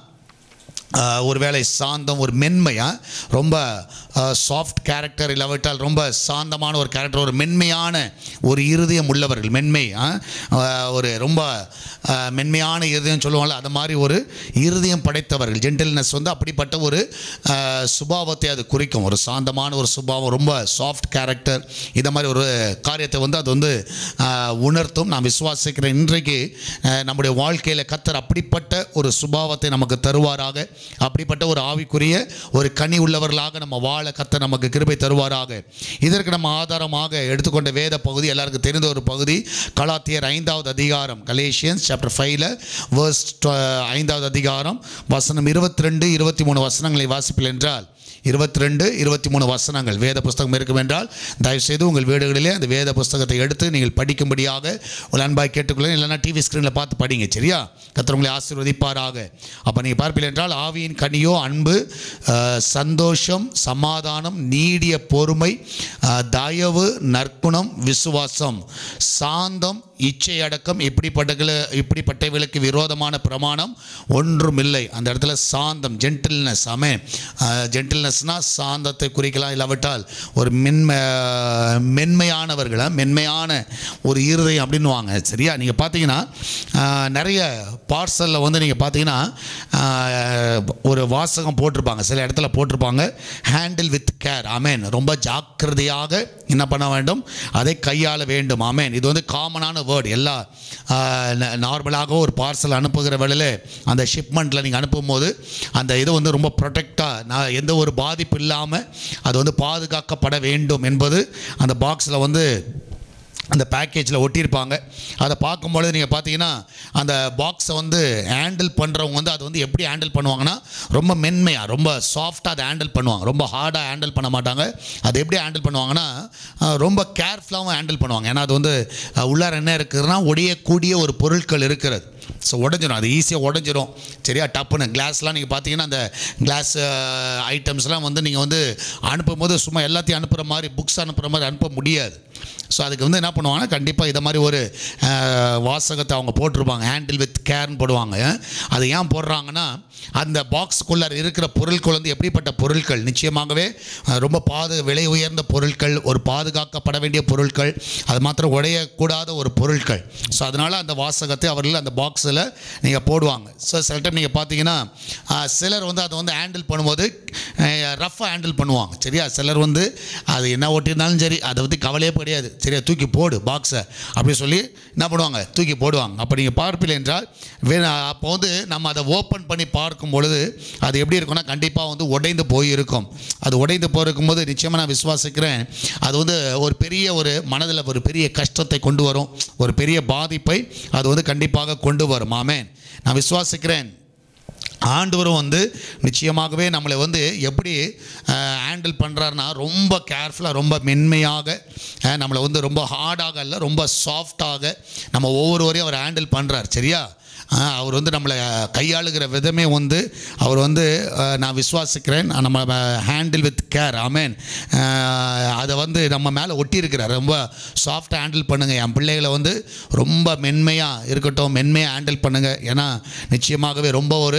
ஒருவேளை சாந்தம் ஒரு மென்மையா ரொம்ப சாஃப்ட் கேரக்டர் இல்லாவிட்டால் ரொம்ப சாந்தமான ஒரு கேரக்டர் ஒரு மென்மையான ஒரு இருதயம் உள்ளவர்கள் மென்மை ஆ? ஆஹ், ஒரு ரொம்ப ஆஹ், மென்மையான இருதயம் சொல்லுவாங்கள்ல அது மாதிரி ஒரு இருதயம் படைத்தவர்கள் ஜென்டில்னஸ் வந்து அப்படிப்பட்ட ஒரு ஆஹ், சுபாவத்தை அது குறிக்கும் ஒரு சாந்தமான ஒரு சுபாவம் ரொம்ப சாஃப்ட் கேரக்டர் இந்த மாதிரி ஒரு காரியத்தை வந்து அது வந்து ஆஹ், உணர்த்தும் நான் விசுவாசிக்கிறேன் இன்றைக்கு ஆஹ், நம்முடைய வாழ்க்கையில் கத்தர் அப்படிப்பட்ட ஒரு சுபாவத்தை நமக்கு தருவாராக அப்படிப்பட்ட ஒரு ஆவிக்குரிய ஒரு கனி உள்ளவர்களாக நம்ம வாழ கத்தர் நமக்கு கிருபை தருவாராக இதற்கு நம்ம ஆதாரமாக எடுத்துக்கொண்ட வேத பகுதி எல்லாருக்கும் தெரிந்த ஒரு பகுதி கலாத்தியர் ஐந்தாவது அதிகாரம் கலேஷியன்ஸ் சாப்டர் ஃபைவ்ல வேர்ஸ் ஐந்தாவது அதிகாரம் வசனம் இருபத்தி ரெண்டு இருபத்தி மூணு வசனங்களை வாசிப்பில் என்றால் இருபத்தி ரெண்டு இருபத்தி மூணு வசனங்கள் வேத புஸ்தகம் இருக்கும் என்றால் தயவுசெய்து உங்கள் வீடுகளிலே அந்த வேத புஸ்தகத்தை எடுத்து நீங்கள் படிக்கும்படியாக ஒரு அன்பாய் கேட்டுக்கொள்ள இல்லைன்னா டிவி ஸ்க்ரீனில் பார்த்து படிங்க சரியா கர்த்தர் உங்களை ஆசீர்வதிப்பாராக அப்போ நீங்கள் பார்ப்பீர்கள் என்றால் ஆவியின் கனியோ அன்பு அஹ், சந்தோஷம் சமாதானம் நீடிய பொறுமை அஹ், தயவு நற்குணம் விசுவாசம் சாந்தம் இச்சை அடக்கம் இப்படிப்பட்ட இப்படிப்பட்டவைகளுக்கு விரோதமான பிரமாணம் ஒன்றும் இல்லை அந்த இடத்துல சாந்தம் ஜென்டில்னஸ் ஆமே ஜென்டில்னஸ்னால் சாந்தத்தை குறிக்கலாம் இல்லாவிட்டால் ஒரு மென்மை மென்மையானவர்கள் மென்மையான ஒரு இருதயம் அப்படின்னுவாங்க சரியா நீங்கள் பார்த்தீங்கன்னா ஆஹ், நிறைய பார்சலில் வந்து நீங்கள் பார்த்தீங்கன்னா ஆஹ், ஒரு வாசகம் போட்டிருப்பாங்க சில இடத்துல போட்டிருப்பாங்க ஹேண்டில் வித் கேர் ஆமேன் ரொம்ப ஜாக்கிரதையாக என்ன பண்ண வேண்டும் அதை கையாள வேண்டும் ஆமேன் இது வந்து காமனான வேர்டு எல்லா நார்மலாக ஒரு பார்சல் அனுப்புகிற வேளையில் அந்த ஷிப்மெண்ட்டில் நீங்கள் அனுப்பும்போது அந்த இது வந்து ரொம்ப ப்ரொடெக்டாக நான் எந்த ஒரு பாதிப்பு இல்லாமல் அது வந்து பாதுகாக்கப்பட வேண்டும் என்பது அந்த பாக்ஸில் வந்து அந்த பேக்கேஜில் ஒட்டியிருப்பாங்க அதை பார்க்கும்பொழுது நீங்கள் பார்த்தீங்கன்னா அந்த பாக்ஸை வந்து ஹேண்டில் பண்ணுறவங்க வந்து அதை வந்து எப்படி ஹேண்டில் பண்ணுவாங்கன்னா ரொம்ப மென்மையாக ரொம்ப சாஃப்டாக அதை ஹேண்டில் பண்ணுவாங்க ரொம்ப ஹார்டாக ஹேண்டில் பண்ண மாட்டாங்க அதை எப்படி ஹேண்டில் பண்ணுவாங்கன்னா அஹ், ரொம்ப கேர்ஃபுல்லாகவும் ஹேண்டில் பண்ணுவாங்க ஏன்னா அது வந்து அஹ், உள்ளார என்ன இருக்குதுன்னா ஒடியக்கூடிய ஒரு பொருட்கள் இருக்கிறது ஸோ உடஞ்சிரும் அது ஈஸியாக உடஞ்சிரும் சரியா டப்புன்னு கிளாஸ்லாம் நீங்கள் பார்த்தீங்கன்னா அந்த கிளாஸ் ஐட்டம்ஸ்லாம் வந்து நீங்கள் வந்து அனுப்பும்போது சும்மா எல்லாத்தையும் அனுப்புகிற மாதிரி புக்ஸ் அனுப்புகிற மாதிரி அனுப்ப முடியாது ஸோ அதுக்கு வந்து என்ன பண்ணுவாங்கன்னா கண்டிப்பாக இதை மாதிரி ஒரு அஹ், வாசகத்தை அவங்க போட்டிருப்பாங்க ஹேண்டில் வித் கேர்னு போடுவாங்க அது ஏன் போடுறாங்கன்னா அந்த பாக்ஸுக்குள்ளே இருக்கிற பொருட்கள் வந்து எப்படிப்பட்ட பொருட்கள் நிச்சயமாகவே அஹ், ரொம்ப பாது விலை உயர்ந்த பொருட்கள் ஒரு பாதுகாக்கப்பட வேண்டிய பொருட்கள் அது மாத்திரம் உடையக்கூடாத ஒரு பொருட்கள் ஸோ அதனால் அந்த வாசகத்தை அவர்கள் அந்த பாக்ஸில் நீங்கள் போடுவாங்க ஸோ சில டைம் நீங்கள் பார்த்தீங்கன்னா அஹ், சிலர் வந்து அதை வந்து ஹேண்டில் பண்ணும்போது ரஃப்பாக ஹேண்டில் பண்ணுவாங்க சரியா சிலர் வந்து அது என்ன ஒட்டியிருந்தாலும் சரி அதை பற்றி கவலையே கிடையாது சரியா தூக்கி போடு பாக்ஸை அப்படி சொல்லி என்ன பண்ணுவாங்க தூக்கி போடுவாங்க அப்போ நீங்கள் பார்ப்பீர்கள் என்றால் வே அப்போ வந்து நம்ம அதை ஓப்பன் பண்ணி பார்க்கும் பொழுது அது எப்படி இருக்கும்னா கண்டிப்பாக வந்து உடைந்து போயிருக்கும் அது உடைந்து போயிருக்கும் போது நிச்சயமாக நான் விசுவாசிக்கிறேன் அது வந்து ஒரு பெரிய ஒரு மனதில் ஒரு பெரிய கஷ்டத்தை கொண்டு வரும் ஒரு பெரிய பாதிப்பை அது வந்து கண்டிப்பாக கொண்டு வரும் ஆமென் நான் விசுவாசிக்கிறேன் ஆண்டவரும் வந்து நிச்சயமாகவே நம்மளை வந்து எப்படி ஹேண்டில் பண்ணுறாருன்னா ரொம்ப கேர்ஃபுல்லாக ரொம்ப மென்மையாக அஹ், நம்மளை வந்து ரொம்ப ஹார்டாக இல்லை ரொம்ப சாஃப்டாக நம்ம ஒவ்வொருவரையும் அவர் ஹேண்டில் பண்ணுறார் சரியா அஹ், அவர் வந்து நம்மளை கையாளுகிற விதமே வந்து அவர் வந்து அஹ், நான் விசுவாசிக்கிறேன் நம்ம ஹேண்டில் வித் கேர் ஆமேன் அதை வந்து நம்ம மேலே ஒட்டியிருக்கிறார் ரொம்ப சாஃப்டாக ஹேண்டில் பண்ணுங்கள் என் பிள்ளைகளை வந்து ரொம்ப மென்மையாக இருக்கட்டும் மென்மையாக ஹேண்டில் பண்ணுங்கள் ஏன்னா நிச்சயமாகவே ரொம்ப ஒரு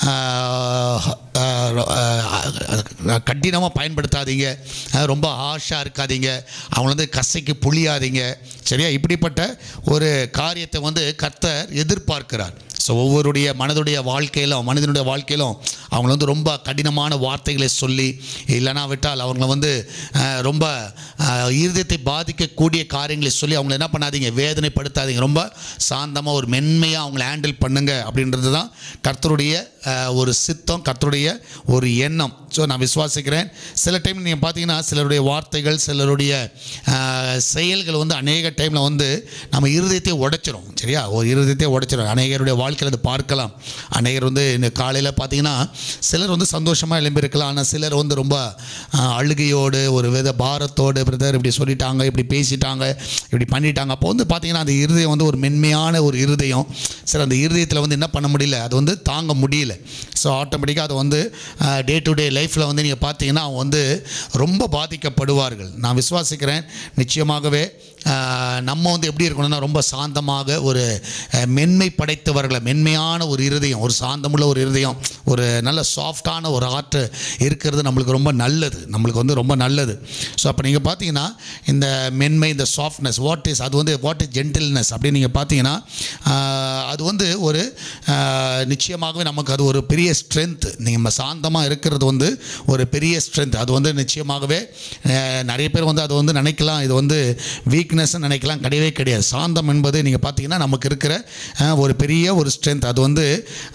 கடினமாக பயன்படுத்தாதீங்க அஹ், ரொம்ப ஹாஷாக இருக்காதீங்க அவங்கள வந்து கசைக்கு புளியாதீங்க சரியா இப்படிப்பட்ட ஒரு காரியத்தை வந்து கர்த்தர் எதிர்பார்க்கிறார் ஸோ ஒவ்வொருடைய மனதுடைய வாழ்க்கையிலும் மனிதனுடைய வாழ்க்கையிலும் அவங்கள வந்து ரொம்ப கடினமான வார்த்தைகளை சொல்லி இல்லைனா விட்டால் அவங்கள வந்து அஹ், ரொம்ப அஹ், இருதயத்தை பாதிக்கக்கூடிய காரியங்களை சொல்லி அவங்கள என்ன பண்ணாதீங்க வேதனைப்படுத்தாதீங்க ரொம்ப சாந்தமாக ஒரு மென்மையாக அவங்கள ஹேண்டில் பண்ணுங்க அப்படின்றது தான் கர்த்தருடைய அஹ், ஒரு சித்தம் கர்த்தருடைய ஒரு எண்ணம் ஸோ நான் விசுவாசிக்கிறேன் சில டைம் நீங்கள் பார்த்தீங்கன்னா சிலருடைய வார்த்தைகள் சிலருடைய அஹ், செயல்கள் வந்து அநேக டைமில் வந்து நம்ம இருதயத்தை உடைச்சிரும் சரியா ஒரு இருதயத்தை உடைச்சிரும் அநேகருடைய வாழ்க்கையில் அது பார்க்கலாம் அநேகர் வந்து இந்த காலையில் பார்த்தீங்கன்னா சிலர் வந்து சந்தோஷமாக எழும்பியிருக்கலாம் ஆனால் சிலர் வந்து ரொம்ப அஹ், அழுகையோடு ஒரு வித பாரத்தோடு பிரதர் இப்படி சொல்லிட்டாங்க இப்படி பேசிட்டாங்க இப்படி பண்ணிட்டாங்க அப்போ வந்து பார்த்தீங்கன்னா அந்த இருதயம் வந்து ஒரு மென்மையான ஒரு இருதயம் சரி அந்த இருதயத்தில் வந்து என்ன பண்ண முடியல அது வந்து தாங்க முடியல ஸோ ஆட்டோமேட்டிக்காக அது வந்து டே டு டே லைஃப்பில் வந்து நீங்கள் பார்த்தீங்கன்னா அவங்க வந்து ரொம்ப பாதிக்கப்படுவார்கள் நான் விசுவாசிக்கிறேன் நிச்சயமாகவே ஆஹ், நம்ம வந்து எப்படி இருக்கணும்னா ரொம்ப சாந்தமாக ஒரு அஹ், மென்மை படைத்தவர்களை மென்மையான ஒரு இருதயம் ஒரு சாந்தமுள்ள ஒரு இருதயம் ஒரு நல்ல சாஃப்டான ஒரு ஆற்று இருக்கிறது நம்மளுக்கு ரொம்ப நல்லது நம்மளுக்கு வந்து ரொம்ப நல்லது ஸோ அப்போ நீங்கள் பார்த்தீங்கன்னா இந்த மென்மை இந்த சாஃப்ட்னஸ் வாட் இஸ் அது வந்து வாட் இஸ் ஜென்டில்னஸ் அப்படின்னு நீங்கள் பார்த்தீங்கன்னா ஆஹ், அது வந்து ஒரு ஆஹ், நிச்சயமாகவே நமக்கு அது ஒரு பெரிய ஸ்ட்ரென்த் நீங்கள் சாந்தமாக இருக்கிறது வந்து ஒரு பெரிய ஸ்ட்ரென்த் அது வந்து நிச்சயமாகவே ஆஹ், நிறைய பேர் வந்து அது வந்து நினைக்கலாம் இது வந்து வீக்னஸ் நினைக்கலாம் கிடையவே கிடையாது சாந்தம் என்பது நீங்கள் பார்த்தீங்கன்னா நமக்கு இருக்கிற ஆஹ், ஒரு பெரிய ஒரு ஸ்ட்ரென்த் அது வந்து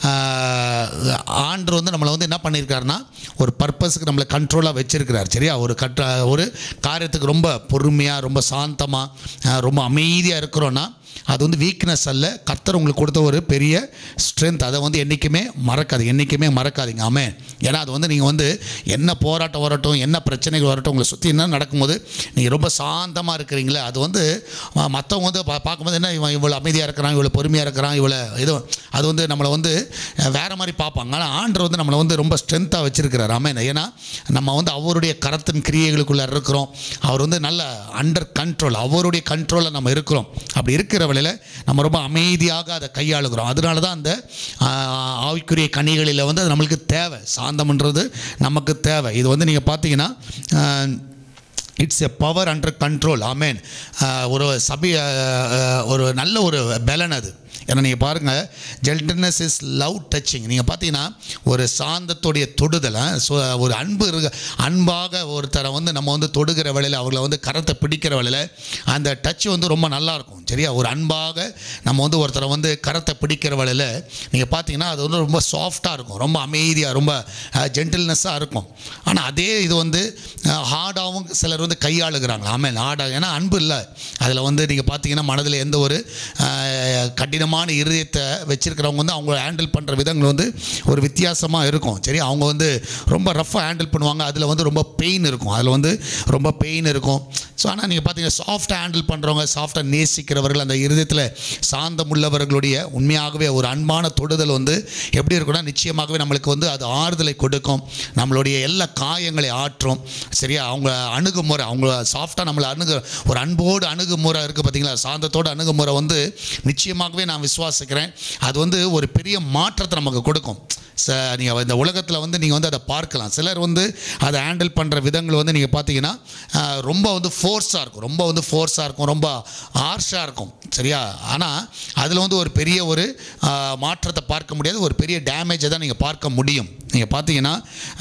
ஆஹ், ஆண்டவர் வந்து நம்மளை வந்து என்ன பண்ணியிருக்காருன்னா ஒரு பர்பஸுக்கு நம்மளை கண்ட்ரோலாக வச்சிருக்கிறார் சரியா ஒரு கட்ட ஒரு காரியத்துக்கு ரொம்ப பொறுமையாக ரொம்ப சாந்தமாக ரொம்ப அமைதியாக இருக்கிறோன்னா அது வந்து வீக்னஸ் அல்ல கர்த்தர் உங்களுக்கு கொடுத்த ஒரு பெரிய ஸ்ட்ரென்த் அதை வந்து என்றைக்குமே மறக்காது என்றைக்குமே மறக்காதீங்க ஆமே ஏன்னா அது வந்து நீங்கள் வந்து என்ன போராட்டம் வரட்டும் என்ன பிரச்சனைகள் வரட்டும் உங்களை சுற்றி என்ன நடக்கும்போது நீங்கள் ரொம்ப சாந்தமாக இருக்கிறீங்களே அது வந்து ம- மற்றவங்க வந்து பா பார்க்கும்போது என்ன இவன் இவ்வளோ அமைதியாக இருக்கிறான் இவ்வளோ பொறுமையாக இருக்கிறான் இவ்வளோ இது அது வந்து நம்மளை வந்து அஹ், வேற மாதிரி பார்ப்பாங்க ஆனால் ஆண்டர் வந்து நம்மளை வந்து ரொம்ப ஸ்ட்ரென்த்தாக வச்சிருக்கிறார் ஆமே ஏன்னா நம்ம வந்து அவருடைய கரத்தின் கிரியைகளுக்குள்ளே இருக்கிறோம் அவர் வந்து நல்ல அண்டர் கண்ட்ரோல் அவருடைய கண்ட்ரோலில் நம்ம இருக்கிறோம் அப்படி இருக்கிற வேளையில் நம்ம ரொம்ப அமைதியாக அதை கையாளுகிறோம் அதனால தான் அந்த ஆஹ், ஆவிக்குரிய கனிகளில் வந்து அது நம்மளுக்கு தேவை சாந்தம்ன்றது நமக்கு தேவை இது வந்து நீங்கள் பார்த்தீங்கன்னா ah, it's a power under control amen ஒரு சபை ஆஹ், ஒரு நல்ல ஒரு பலன் அது ஏன்னா நீங்கள் பாருங்கள் ஜெல்டர்னஸ் இஸ் லவ் டச்சிங் நீங்கள் பார்த்தீங்கன்னா ஒரு சாந்தத்துடைய தொடுதலை ஸோ ஒரு அன்பு இருக்க அன்பாக ஒருத்தரை வந்து நம்ம வந்து தொடுகிற வேளையில் அவங்கள வந்து கரத்தை பிடிக்கிற வேளையில் அந்த டச் வந்து ரொம்ப நல்லா இருக்கும் சரியா ஒரு அன்பாக நம்ம வந்து ஒருத்தரை வந்து கரத்தை பிடிக்கிற வேளையில் நீங்கள் பார்த்தீங்கன்னா அது வந்து ரொம்ப சாஃப்டாக இருக்கும் ரொம்ப அமைதியாக ரொம்ப ஜென்டில்னஸ்ஸாக இருக்கும் ஆனால் அதே இது வந்து ஹார்டாகவும் சிலர் வந்து கையாளுகிறாங்க ஆமாம் ஹார்டாக ஏன்னா அன்பு இல்லை அதில் வந்து நீங்கள் பார்த்தீங்கன்னா மனதில் எந்த ஒரு அஹ், கடினமான இருதயத்தை வச்சிருக்கிறவங்க வந்து அவங்க ஹேண்டில் பண்ணுற விதங்கள் வந்து ஒரு வித்தியாசமாக இருக்கும் சரி அவங்க வந்து ரொம்ப ரஃப்பாக ஹேண்டில் பண்ணுவாங்க அதில் வந்து ரொம்ப பெயின் இருக்கும் அதில் வந்து ரொம்ப பெயின் இருக்கும் ஸோ ஆனால் நீங்கள் பார்த்தீங்கன்னா சாஃப்டாக ஹேண்டில் பண்ணுறவங்க சாஃப்டாக நேசிக்கிறவர்கள் அந்த இருதயத்தில் சாந்தம் உள்ளவர்களுடைய உண்மையாகவே ஒரு அன்பான தொடுதல் வந்து எப்படி இருக்கும்னா நிச்சயமாகவே நம்மளுக்கு வந்து அது ஆறுதலை கொடுக்கும் நம்மளுடைய எல்லா காயங்களை ஆற்றும் சரியா அவங்க அணுகுமுறை அவங்க சாஃப்டாக நம்மளை அணுகு ஒரு அன்போடு அணுகுமுறை இருக்குது பார்த்தீங்களா சாந்தத்தோடு அணுகுமுறை வந்து நிச்சயமாகவே நான் விசுவாசிக்கிறேன் அது வந்து ஒரு பெரிய மாற்றத்தை நமக்கு கொடுக்கும் ச நீங்கள் இந்த உலகத்தில் வந்து நீங்கள் வந்து அதை பார்க்கலாம் சிலர் வந்து அதை ஹேண்டில் பண்ணுற விதங்கள் வந்து நீங்கள் பார்த்தீங்கன்னா ஆஹ், ரொம்ப வந்து ஃபோர்ஸாக இருக்கும் ரொம்ப வந்து ஃபோர்ஸாக இருக்கும் ரொம்ப ஹார்ஷாக இருக்கும் சரியா ஆனால் அதில் வந்து ஒரு பெரிய ஒரு ஆஹ், மாற்றத்தை பார்க்க முடியாது ஒரு பெரிய டேமேஜை தான் நீங்கள் பார்க்க முடியும் நீங்கள் பார்த்தீங்கன்னா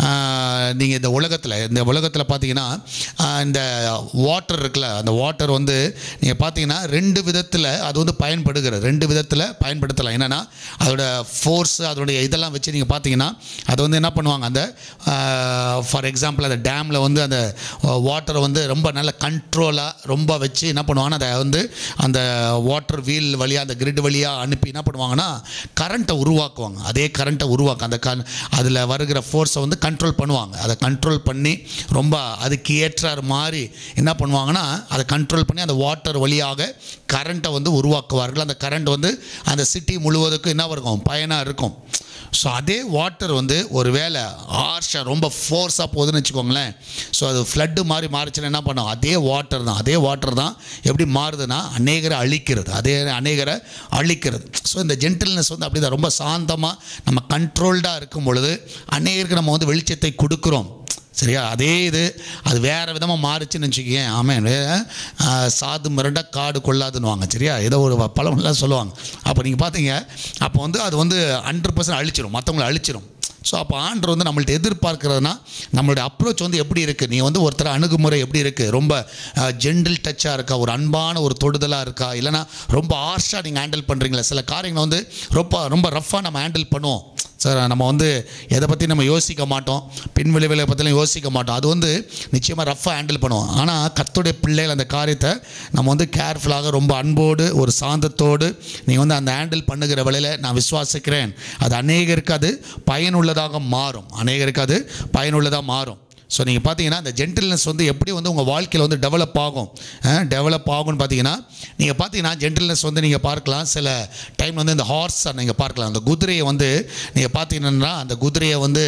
நீங்கள் இந்த உலகத்தில் இந்த உலகத்தில் பார்த்தீங்கன்னா ஆஹ், இந்த வாட்டர் இருக்குல்ல அந்த வாட்டர் வந்து நீங்கள் பார்த்தீங்கன்னா ரெண்டு விதத்தில் அது வந்து பயன்படுகிறது ரெண்டு விதத்தில் பயன்படுத்தலாம் என்னென்னா அதோட ஃபோர்ஸ் அதோடைய இதெல்லாம் வச்சு நீங்கள் பார்த்தீங்கன்னா அது வந்து என்ன பண்ணுவாங்க அந்த ஃபார் எக்ஸாம்பிள் அந்த டேமில் வந்து அந்த வாட்டரை வந்து ரொம்ப நல்ல கண்ட்ரோலாக ரொம்ப வச்சு என்ன பண்ணுவாங்கன்னா அதை வந்து அந்த வாட்டர் வீல் வழியாக அந்த கிரிட் வழியாக அனுப்பி என்ன பண்ணுவாங்கன்னா கரண்ட்டை உருவாக்குவாங்க அதே கரண்ட்டை உருவாக்கும் அந்த கண் அதில் வருகிற ஃபோர்ஸை வந்து கண்ட்ரோல் பண்ணுவாங்க அதை கண்ட்ரோல் பண்ணி ரொம்ப அதுக்கு ஏற்றார் மாதிரி என்ன பண்ணுவாங்கன்னா அதை கண்ட்ரோல் பண்ணி அந்த வாட்டர் வழியாக கரண்ட்டை வந்து உருவாக்குவார்கள் அந்த கரண்ட் வந்து அந்த சிட்டி முழுவதுக்கும் என்ன இருக்கும் பயனாக இருக்கும் ஸோ அதே வாட்டர் வந்து ஒரு வேளை ஹார்ஷாக ரொம்ப ஃபோர்ஸாக போகுதுன்னு வச்சுக்கோங்களேன் ஸோ அது ஃப்ளட்டு மாதிரி மாறிச்சுன்னா என்ன பண்ணும் அதே வாட்டர் தான் அதே வாட்டர் தான் எப்படி மாறுதுன்னா அநேகரை அழிக்கிறது அதே அநேகரை அழிக்கிறது ஸோ இந்த ஜென்டில்னஸ் வந்து அப்படி தான் ரொம்ப சாந்தமாக நம்ம கண்ட்ரோல்டாக இருக்கும் பொழுது அநேகருக்கு நம்ம வந்து வெளிச்சத்தை கொடுக்குறோம் சரியா அதே இது அது வேறு விதமாக மாறுச்சுன்னு வச்சுக்கேன் ஆமாம் சாது மிரண்ட காடு கொள்ளாதுன்னுவாங்க சரியா ஏதோ ஒரு பழமெல்லாம் சொல்லுவாங்க அப்போ நீங்கள் பார்த்தீங்க அப்போ வந்து அது வந்து ஹண்ட்ரட் பர்சன்ட் அழிச்சிடும் மற்றவங்களை அழிச்சிடும் ஸோ அப்போ ஆண்டர் வந்து நம்மள்ட்ட எதிர்பார்க்கிறதுனா நம்மளுடைய அப்ரோச் வந்து எப்படி இருக்குது நீ வந்து ஒருத்தர் அணுகுமுறை எப்படி இருக்குது ரொம்ப ஜென்டில் டச்சாக இருக்கா ஒரு அன்பான ஒரு தொடுதலாக இருக்கா இல்லைனா ரொம்ப ஹார்ஷாக நீங்கள் ஹேண்டில் பண்ணுறீங்களா சில காரியங்களை வந்து ரொம்ப ரொம்ப ரஃப்பாக நம்ம ஹேண்டில் பண்ணுவோம் சார் நம்ம வந்து எதை பற்றி நம்ம யோசிக்க மாட்டோம் பின் விளைவுகளை பற்றிலாம் யோசிக்க மாட்டோம் அது வந்து நிச்சயமாக ரஃப்பாக ஹேண்டில் பண்ணுவோம் ஆனால் கர்த்தருடைய பிள்ளைகள் அந்த காரியத்தை நம்ம வந்து கேர்ஃபுல்லாக ரொம்ப அன்போடு ஒரு சாந்தத்தோடு நீங்கள் வந்து அந்த ஹேண்டில் பண்ணுகிற வேளையில் நான் விசுவாசிக்கிறேன் அது அநேகருக்கு அது பயனுள்ளதாக மாறும் அநேகருக்கு அது பயனுள்ளதாக மாறும் ஸோ நீங்கள் பார்த்தீங்கன்னா அந்த ஜென்டில்னஸ் வந்து எப்படி வந்து உங்கள் வாழ்க்கையில் வந்து டெவலப் ஆகும் டெவலப் ஆகும்னு பார்த்தீங்கன்னா நீங்கள் பார்த்தீங்கன்னா ஜென்டில்னஸ் வந்து நீங்கள் பார்க்கலாம் சில டைம் வந்து இந்த ஹார்ஸை நீங்கள் பார்க்கலாம் அந்த குதிரையை வந்து நீங்கள் பார்த்தீங்கன்னா அந்த குதிரையை வந்து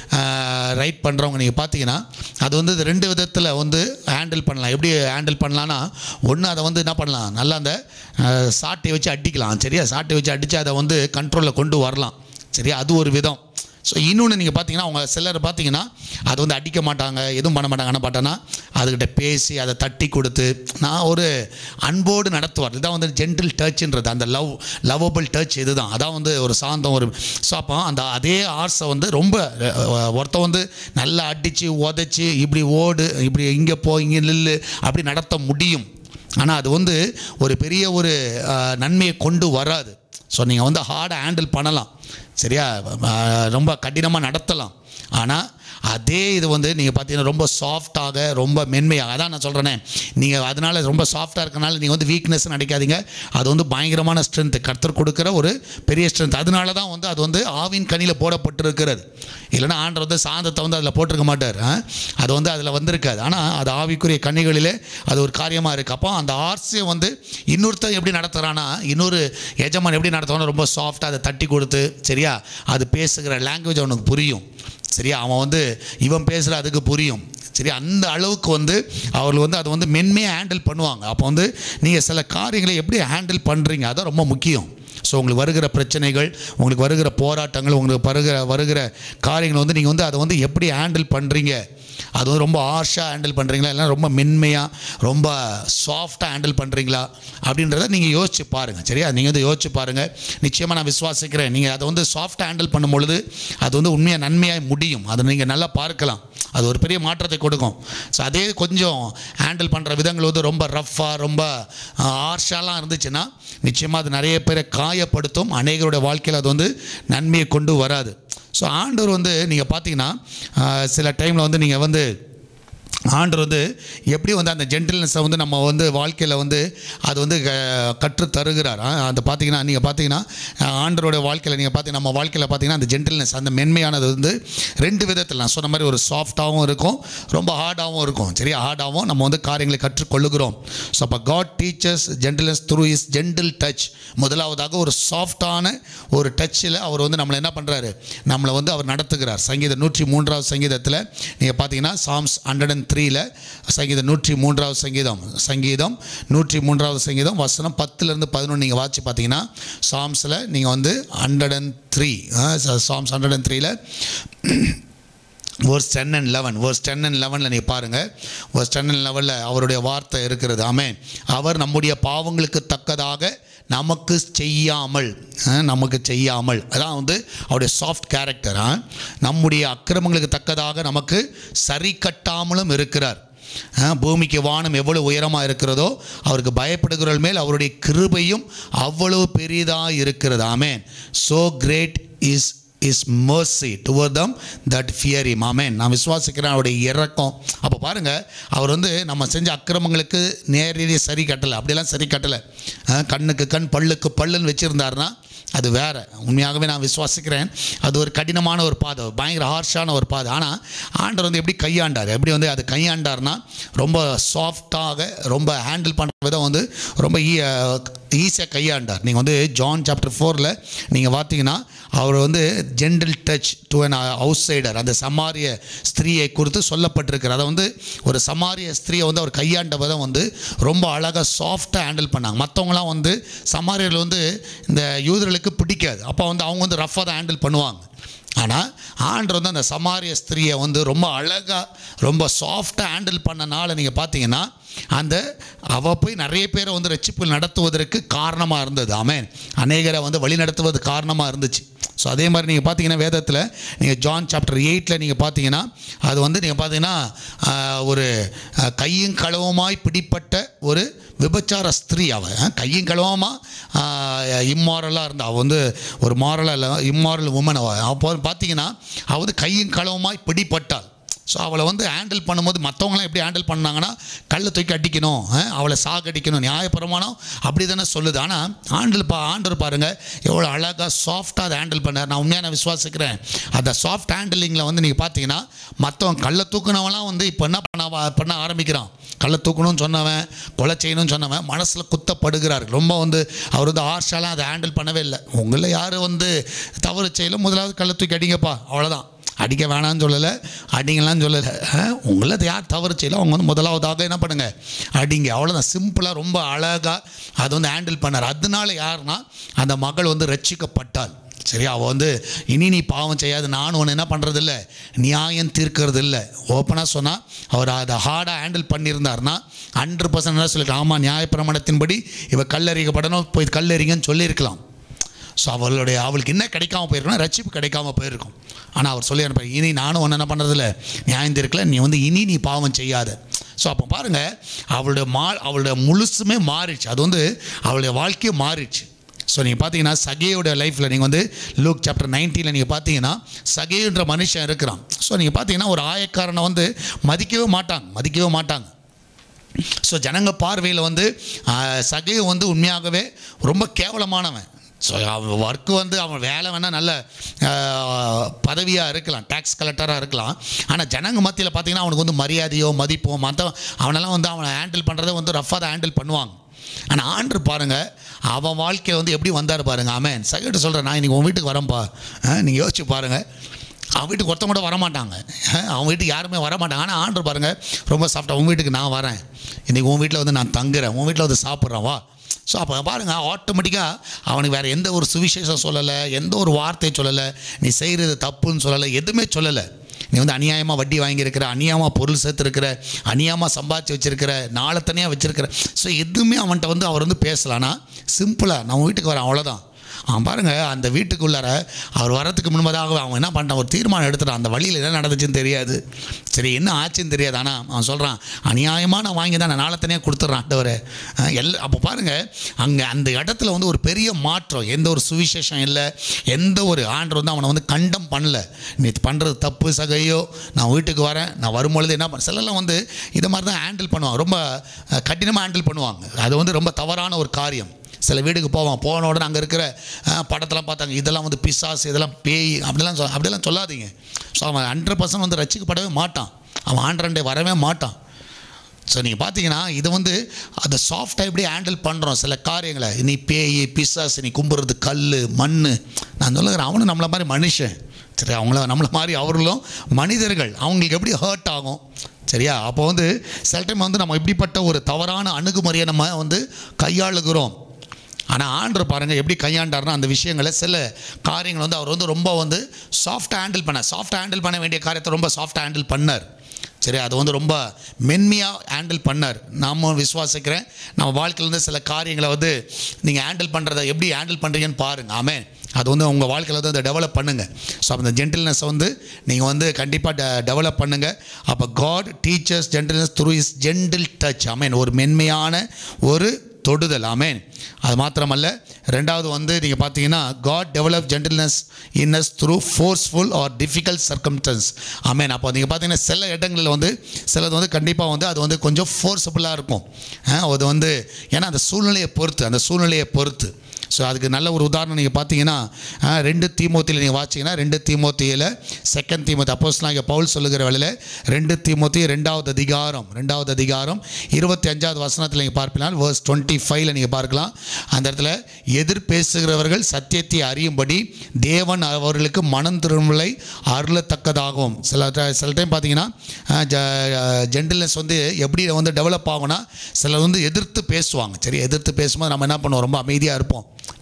ரைட் பண்ணுறவங்க நீங்கள் பார்த்தீங்கன்னா அது வந்து இது ரெண்டு விதத்தில் வந்து ஹேண்டில் பண்ணலாம் எப்படி ஹேண்டில் பண்ணலான்னா ஒன்று அதை வந்து என்ன பண்ணலாம் நல்லா அந்த அஹ், சாட்டை வச்சு அடிக்கலாம் சரியா சாட்டை வச்சு அடித்து அதை வந்து கண்ட்ரோலில் கொண்டு வரலாம் சரியா அது ஒரு விதம் ஸோ இன்னொன்று நீங்கள் பார்த்தீங்கன்னா அவங்க சிலர் பார்த்தீங்கன்னா அது வந்து அடிக்க மாட்டாங்க எதுவும் பண்ண மாட்டாங்க ஆனால் பார்த்தோன்னா அதுக்கிட்ட பேசி அதை தட்டி கொடுத்து நான் ஒரு அன்போடு நடத்துவார் இதுதான் வந்து ஜென்டில் டச்ன்றது அந்த லவ் லவ்வபிள் டச் இதுதான் அதான் வந்து ஒரு சாந்தம் ஒரு ஸோ அப்போ அந்த அதே ஆர்ஸை வந்து ரொம்ப அஹ், ஒருத்தன் வந்து நல்லா அடித்து உதச்சி இப்படி ஓடு இப்படி இங்கே போ இங்கே நில்லு அப்படி நடத்த முடியும் ஆனால் அது வந்து ஒரு பெரிய ஒரு அஹ், நன்மையை கொண்டு வராது ஸோ நீங்கள் வந்து ஹார்டாக ஹேண்டில் பண்ணலாம் சரியா அஹ், ரொம்ப கடினமாக நடத்தலாம் ஆனால் அதே இது வந்து நீங்கள் பார்த்தீங்கன்னா ரொம்ப சாஃப்டாக ரொம்ப மென்மையாக அதான் நான் சொல்கிறேனே நீங்கள் அதனால் ரொம்ப சாஃப்டாக இருக்கனால நீங்கள் வந்து வீக்னஸ் நினைக்காதீங்க அது வந்து பயங்கரமான ஸ்ட்ரென்த்து கர்த்தர் கொடுக்குற ஒரு பெரிய ஸ்ட்ரென்த் அதனால தான் வந்து அது வந்து ஆவின் கனியில் போடப்பட்டிருக்கிறது இல்லைன்னா ஆண்டர் வந்து சாந்தத்தை வந்து அதில் போட்டிருக்க மாட்டார் ஆ? அது வந்து அதில் வந்திருக்காது ஆனால் அது ஆவிக்குரிய கனிகளிலே அது ஒரு காரியமாக இருக்குது அப்போ அந்த ஆர்சியை வந்து இன்னொருத்தன் எப்படி நடத்துகிறான்னா இன்னொரு எஜமான் எப்படி நடத்துவானோ ரொம்ப சாஃப்டாக அதை தட்டி கொடுத்து சரியா அது பேசுகிற லாங்குவேஜ் அவனுக்கு புரியும் சரியா அவன் வந்து இவன் பேசுகிற அதுக்கு புரியும் சரி அந்த அளவுக்கு வந்து அவர்கள் வந்து அதை வந்து மென்மையாக ஹேண்டில் பண்ணுவாங்க அப்போ வந்து நீங்கள் சில காரியங்களை எப்படி ஹேண்டில் பண்ணுறீங்க அதான் ரொம்ப முக்கியம் ஸோ உங்களுக்கு வருகிற பிரச்சனைகள் உங்களுக்கு வருகிற போராட்டங்கள் உங்களுக்கு வருகிற வருகிற காரியங்கள் வந்து நீங்கள் வந்து அதை வந்து எப்படி ஹேண்டில் பண்ணுறீங்க அது வந்து ரொம்ப ஹார்ஷாக ஹேண்டில் பண்ணுறீங்களா இல்லை ரொம்ப மென்மையாக ரொம்ப சாஃப்டாக ஹேண்டில் பண்ணுறீங்களா அப்படின்றத நீங்கள் யோசிச்சு பாருங்கள் சரியா நீங்கள் வந்து யோசிச்சு பாருங்கள் நிச்சயமாக நான் விசுவாசிக்கிறேன் நீங்கள் அதை வந்து சாஃப்டாக ஹேண்டில் பண்ணும் பொழுது அது வந்து உண்மையாக நன்மையாக முடியும் அதை நீங்கள் நல்லா பார்க்கலாம் அது ஒரு பெரிய மாற்றத்தை கொடுக்கும் ஸோ அதே கொஞ்சம் ஹேண்டில் பண்ணுற விதங்கள் வந்து ரொம்ப ரஃப்பாக ரொம்ப ஹார்ஷாலாம் இருந்துச்சுன்னா நிச்சயமாக அது நிறைய பேரை காயப்படுத்தும் அநேகருடைய வாழ்க்கையில் அது வந்து நன்மையை கொண்டு வராது ஸோ ஆண்டவர் வந்து நீங்கள் பார்த்தீங்கன்னா ஆஹ், சில டைமில் வந்து நீங்கள் வந்து ஆண்டவர் வந்து எப்படி வந்து அந்த ஜென்டில்னஸை வந்து நம்ம வந்து வாழ்க்கையில் வந்து அது வந்து க- கற்றுத் தருகிறார் ஆ, அந்த பார்த்தீங்கன்னா நீங்கள் பார்த்தீங்கன்னா ஆஹ், ஆண்டவருடைய வாழ்க்கையில் நீங்கள் பார்த்தீங்கன்னா நம்ம வாழ்க்கையில் பார்த்தீங்கன்னா அந்த ஜென்டில்னஸ் அந்த மென்மையானது வந்து ரெண்டு விதத்தில் நான் சொன்ன மாதிரி ஒரு சாஃப்டாகவும் இருக்கும் ரொம்ப ஹார்டாகவும் இருக்கும் சரியா ஹார்டாகவும் நம்ம வந்து காரியங்களை கற்றுக்கொள்ளுகிறோம் ஸோ அப்போ God teaches gentleness through his gentle touch முதலாவதாக ஒரு சாஃப்டான ஒரு டச்சில் அவர் வந்து நம்மளை என்ன பண்ணுறாரு நம்மளை வந்து அவர் நடத்துகிறார் சங்கீதம் நூற்றி மூன்றாவது சங்கீதத்தில் நீங்கள் பார்த்தீங்கன்னா சாம்ஸ் ஹண்ட்ரட் அண்ட் த்ரீல சங்கீதம் நூற்றி மூன்றாவது சங்கீதம் சங்கீதம் நூற்றி மூன்றாவது சங்கீதம் வசனம் பத்துலேருந்து பதினொன்று நீங்கள் வாட்சி பார்த்தீங்கன்னா சாம்ஸில் நீங்கள் வந்து hundred and three Psalms hundred and த்ரீல verse ten and eleven verse ten and லெவனில் நீ பாருங்கள் வேர்ஸ் டென் அண்ட் லெவனில் அவருடைய வார்த்தை இருக்கிறது ஆமே அவர் நம்முடைய பாவங்களுக்கு தக்கதாக நமக்கு செய்யாமல் அஹ், நமக்கு செய்யாமல் அதான் வந்து அவருடைய சாஃப்ட் கேரக்டர் நம்முடைய அக்கிரமங்களுக்கு தக்கதாக நமக்கு சரி கட்டாமலும் இருக்கிறார் அஹ், பூமிக்கு வானம் எவ்வளவு உயரமாக இருக்கிறதோ அவருக்கு பயப்படுகிறவர்கள் மேல் அவருடைய கிருபையும் அவ்வளவு பெரிதாக இருக்கிறது amen so great is his mercy toward them that fear him amen நான் விசுவாசிக்கிறேன் அவருடைய இறக்கம் அப்போ பாருங்க அவர் வந்து நம்ம செஞ்ச அக்கிரமங்களுக்கு நேரடி சரி கட்டலை அப்படியெல்லாம் சரி கட்டலை அஹ், கண்ணுக்கு கண் பல்லுக்கு பல்லுன்னு வச்சுருந்தாருன்னா அது வேற உண்மையாகவே நான் விசுவாசிக்கிறேன் அது ஒரு கடினமான ஒரு பாதை பயங்கர ஹார்ஷான ஒரு பாதை ஆனால் ஆண்டவர் வந்து எப்படி கையாண்டார் எப்படி வந்து அது கையாண்டார்னா ரொம்ப சாஃப்டாக ரொம்ப ஹேண்டில் பண்ணுற விதம் வந்து ரொம்ப ஈஸியாக கையாண்டார் நீங்கள் வந்து ஜான் சாப்டர் ஃபோரில் நீங்கள் பார்த்தீங்கன்னா அவர் வந்து gentle touch to an outsider அந்த சமாரிய ஸ்திரீயை குறித்து சொல்லப்பட்டிருக்கிறது அதை வந்து ஒரு சமாரிய ஸ்திரீயை வந்து அவர் கையாண்ட விதம் வந்து ரொம்ப அழகாக சாஃப்டாக ஹேண்டில் பண்ணாங்க மற்றவங்களாம் வந்து சமாரியர்கள் வந்து இந்த யூதர்களுக்கு பிடிக்காது அப்போ வந்து அவங்க வந்து ரஃபாக தான் ஹேண்டில் பண்ணுவாங்க ஆனால் ஆண்டர் வந்து அந்த சமாரிய ஸ்திரியை வந்து ரொம்ப அழகாக ரொம்ப சாஃப்டாக ஹேண்டில் பண்ணனால நீங்கள் பார்த்தீங்கன்னா அந்த அவள் போய் நிறைய பேரை வந்து ரட்சிப்பு நடத்துவதற்கு காரணமாக இருந்தது ஆமென் அநேகரை வந்து வழி நடத்துவது காரணமாக இருந்துச்சு ஸோ அதே மாதிரி நீங்கள் பார்த்தீங்கன்னா வேதத்தில் நீங்கள் ஜான் சாப்டர் எயிட்டில் நீங்கள் பார்த்தீங்கன்னா அது வந்து நீங்கள் பார்த்தீங்கன்னா ஆஹ், ஒரு ஆஹ், கையும் களவுமாய் பிடிப்பட்ட ஒரு விபச்சார ஸ்திரீ அவள் ஆஹ், கையும் களவுமாக இம்மாரலாக இருந்தா அவள் வந்து ஒரு மாரலாக இல்லை இம்மாரல் உமன் அவள் அப்போ பார்த்தீங்கன்னா அவள் வந்து கையும் களவுமாய் பிடிப்பட்டாள் ஸோ அவளை வந்து ஹேண்டில் பண்ணும்போது மற்றவங்களாம் எப்படி ஹேண்டில் பண்ணாங்கன்னா கல்லை தூக்கி அடிக்கணும் அஹ், அவளை சாகடிக்கணும் நியாயப்பிரமாணம் அப்படி தானே சொல்லுது ஆனால் ஆண்டில் பா ஆண்டர் பாருங்கள் எவ்வளோ அழகாக சாஃப்டாக அதை ஹேண்டில் பண்ணார் நான் உண்மையாக நான் விசுவாசிக்கிறேன் அந்த சாஃப்ட் ஹேண்டிலிங்கில் வந்து நீங்கள் பார்த்தீங்கன்னா மற்றவன் கல்லை தூக்குனவன்லாம் வந்து இப்போ என்ன பண்ண பண்ண ஆரம்பிக்கிறான் கல்லை தூக்கணும்னு சொன்னவன் கொலை செய்யணும்னு சொன்னவன் மனசில் குத்தப்படுகிறார் ரொம்ப வந்து அவர் வந்து ஆர்ஷாலாம் அதை ஹேண்டில் பண்ணவே இல்லை உங்களில் யார் வந்து தவறு செய்யல முதலாவது கல்லை தூக்கி அடிங்கப்பா அவ்வளோதான் அடிக்க வேணாம்னு சொல்லலை அடிங்கலாம் சொல்லலை உங்களை அது யார் தவறு செய்யல அவங்க வந்து முதலாவதாக என்ன பண்ணுங்க அடிங்க அவ்வளோதான் சிம்பிளாக ரொம்ப அழகாக அதை வந்து ஹேண்டில் பண்ணார் அதனால யாருன்னா அந்த மகள் வந்து ரட்சிக்கப்பட்டாள் சரி அவள் வந்து இனி நீ பாவம் செய்யாது நான் ஒன்று என்ன பண்ணுறது இல்லை நியாயம் தீர்க்கறது இல்லை ஓப்பனாக சொன்னால் அவர் அதை ஹார்டாக ஹேண்டில் பண்ணியிருந்தாருன்னா ஹண்ட்ரட் பர்சன்ட் என்ன சொல்லிட்டு ஆமாம் நியாயப்பிரமாணத்தின்படி இவ கல்லறிக்கப்படணும் போய் கல்லறிங்கன்னு சொல்லியிருக்கலாம் ஸோ அவளுடைய அவளுக்கு என்ன கிடைக்காம போயிருக்குன்னா ரட்சிப்பு கிடைக்காம போயிருக்கும் ஆனால் அவர் சொல்லி அனுப்ப இனி நானும் ஒன்று என்ன பண்ணுறதில்ல நியாயம் இருக்கல நீ வந்து இனி நீ பாவம் செய்யாத ஸோ அப்போ பாருங்கள் அவளுடைய மா அவளுடைய முழுசுமே மாறிடுச்சு அது வந்து அவளுடைய வாழ்க்கையே மாறிடுச்சு ஸோ நீங்கள் பார்த்தீங்கன்னா சகேயோட லைஃப்பில் நீங்கள் வந்து லூக் சாப்டர் நைன்டீனில் நீங்கள் பார்த்தீங்கன்னா சகேன்ற மனுஷன் இருக்கிறான் ஸோ நீங்கள் பார்த்தீங்கன்னா ஒரு ஆயக்காரனை வந்து மதிக்கவே மாட்டாங்க மதிக்கவே மாட்டாங்க ஸோ ஜனங்க பார்வையில் வந்து ஆஹ், சகை வந்து உண்மையாகவே ரொம்ப கேவலமானவன் ஸோ அவன் ஒர்க்கு வந்து அவன் வேலை வேணால் நல்ல பதவியாக இருக்கலாம் டேக்ஸ் கலெக்டராக இருக்கலாம் ஆனால் ஜனங்க மத்தியில் பார்த்தீங்கன்னா அவனுக்கு வந்து மரியாதையோ மதிப்போ மற்ற அவனெல்லாம் வந்து அவனை ஹேண்டில் பண்ணுறதை வந்து ரஃபாக தான் ஹேண்டில் பண்ணுவாங்க ஆனால் ஆண்டு பாருங்க அவன் வாழ்க்கையில் வந்து எப்படி வந்தார் பாருங்க ஆமேன் சகிட்டு சொல்கிறேன் நான் இன்னைக்கு உன் வீட்டுக்கு வரேன்ப்பா நீங்கள் யோசிச்சு பாருங்கள் அவன் வீட்டுக்கு ஒருத்தன் கூட வரமாட்டாங்க அஹ், அவன் வீட்டுக்கு யாருமே வரமாட்டாங்க ஆனால் ஆண்டு பாருங்க ரொம்ப சாஃப்டாக உன் வீட்டுக்கு நான் வரேன் இன்றைக்கி உன் வீட்டில் வந்து நான் தங்குறேன் உன் வீட்டில் வந்து சாப்பிட்றேன் வா ஸோ அப்போ பாருங்கள் ஆட்டோமேட்டிக்காக அவனுக்கு வேறு எந்த ஒரு சுவிசேஷம் சொல்லலை எந்த ஒரு வார்த்தையை சொல்லலை நீ செய்கிறது தப்புன்னு சொல்லலை எதுவுமே சொல்லலை நீ வந்து அநியாயமாக வட்டி வாங்கியிருக்கிற அநியாயமாக பொருள் சேர்த்துருக்கிற அநியாயமாக சம்பாதிச்சு வச்சிருக்கிற நாளை தனியாக வச்சிருக்கிற ஸோ எதுவுமே அவன்கிட்ட வந்து அவர் வந்து பேசலான்னா சிம்பிளாக நான் உன் வீட்டுக்கு வரேன் அவ்வளோதான் அவன் பாருங்க அந்த வீட்டுக்குள்ளார அவர் வரத்துக்கு முன்பதாக அவன் என்ன பண்ணிட்டான் ஒரு தீர்மானம் எடுத்துட்டான் அந்த வழியில் என்ன நடந்துச்சுன்னு தெரியாது சரி என்ன ஆச்சுன்னு தெரியாது ஆனால் அவன் சொல்கிறான் அநியாயமாக நான் வாங்கி தான் நான் நாளை தனியாக கொடுத்துட்றான் ஆண்டவரே அஹ் எல்லா அப்போ பாருங்கள் அங்கே அந்த இடத்துல வந்து ஒரு பெரிய மாற்றம் எந்த ஒரு சுவிசேஷம் இல்லை எந்த ஒரு ஆண்டர் வந்து அவனை வந்து கண்டம் பண்ணல நீ பண்ணுறது தப்பு சகையோ நான் வீட்டுக்கு வரேன் நான் வரும்பொழுது என்ன பண்ண சிலர்லாம் வந்து இதை மாதிரி தான் ஹேண்டில் பண்ணுவாங்க ரொம்ப கடினமாக ஹேண்டில் பண்ணுவாங்க அது வந்து ரொம்ப தவறான ஒரு காரியம் சில வீடுக்கு போவான் போன உடனே அங்கே இருக்கிற அஹ், படத்தெல்லாம் பார்த்தாங்க இதெல்லாம் வந்து பிசாசு இதெல்லாம் பேய் அப்படிலாம் சொல் அப்படிலாம் சொல்லாதீங்க ஸோ அவன் ஹண்ட்ரட் பர்சன்ட் வந்து ரசிக்கப்படவே மாட்டான் அவன் ஆண்ட்ரண்டே வரவே மாட்டான் ஸோ நீங்கள் பார்த்தீங்கன்னா இது வந்து அதை சாஃப்டாக எப்படி ஹேண்டில் பண்ணுறோம் சில காரியங்களை நீ பேய் பிசாசு நீ கும்புறது கல் மண் நான் சொல்லுகிறேன் அவனும் நம்மளை மாதிரி மனுஷன் சரி அவங்கள நம்மளை மாதிரி அவர்களும் மனிதர்கள் அவங்களுக்கு எப்படி ஹர்ட் ஆகும் சரியா அப்போ வந்து சில டைம் வந்து நம்ம இப்படிப்பட்ட ஒரு தவறான அணுகுமுறையை நம்ம வந்து கையாளுகிறோம் ஆனால் ஆண்டர் பாருங்கள் எப்படி கையாண்டார்னா அந்த விஷயங்களை சில காரியங்கள் வந்து அவர் வந்து ரொம்ப வந்து சாஃப்டாக ஹேண்டில் பண்ணார் சாஃப்டாக ஹேண்டில் பண்ண வேண்டிய காரியத்தை ரொம்ப சாஃப்டாக ஹேண்டில் பண்ணார் சரி அது வந்து ரொம்ப மென்மையாக ஹேண்டில் பண்ணார் நாமும் விசுவாசிக்கிறேன் நம்ம வாழ்க்கையில் வந்து சில காரியங்களை வந்து நீங்கள் ஹேண்டில் பண்ணுறத எப்படி ஹேண்டில் பண்ணுறீங்கன்னு பாருங்கள் ஆமே அது வந்து உங்கள் வாழ்க்கையில் வந்து அதை டெவலப் பண்ணுங்கள் ஸோ அந்த ஜென்டில்னஸை வந்து நீங்கள் வந்து கண்டிப்பாக டெவலப் பண்ணுங்கள் அப்போ God teaches gentleness through his gentle touch amen ஒரு மென்மையான ஒரு தொடுதல் ஆமேன் அது மாத்திரமல்ல ரெண்டாவது வந்து நீங்கள் பார்த்தீங்கன்னா God develop gentleness in us through forceful or difficult circumstances amen அப்போ நீங்கள் பார்த்தீங்கன்னா சில இடங்களில் வந்து சிலது வந்து கண்டிப்பாக வந்து அது வந்து கொஞ்சம் ஃபோர்ஸபுளாக இருக்கும் ஆ, அது வந்து ஏன்னா அந்த சூழ்நிலையை பொறுத்து அந்த சூழ்நிலையை பொறுத்து ஸோ அதுக்கு நல்ல ஒரு உதாரணம் நீங்கள் பார்த்தீங்கன்னா ஆ, ரெண்டு தீமோத்தியில் நீங்கள் வாட்சிங்கன்னா ரெண்டு தீமோத்தியில் செகண்ட் தீமோத்தி அப்போஸ் நாங்கள் பவுல் சொல்லுகிற வேளையில் ரெண்டு தீமோத்தி ரெண்டாவது அதிகாரம் ரெண்டாவது அதிகாரம் இருபத்தி அஞ்சாவது வசனத்தில் நீங்கள் பார்ப்பினால் வேர்ஸ் டுவெண்ட்டி ஃபைவ்ல நீங்கள் பார்க்கலாம் அந்த இடத்துல எதிர் பேசுகிறவர்கள் சத்தியத்தை அறியும்படி தேவன் அவர்களுக்கு மனம் திரும்பலை அருளத்தக்கதாகும் சில ட- சில டைம் பார்த்தீங்கன்னா ஜென்டில்னஸ் வந்து எப்படி வந்து டெவலப் ஆகும்னா சிலர் வந்து எதிர்த்து பேசுவாங்க சரி எதிர்த்து பேசும்போது நம்ம என்ன பண்ணுவோம் ரொம்ப அமைதியாக இருப்போம்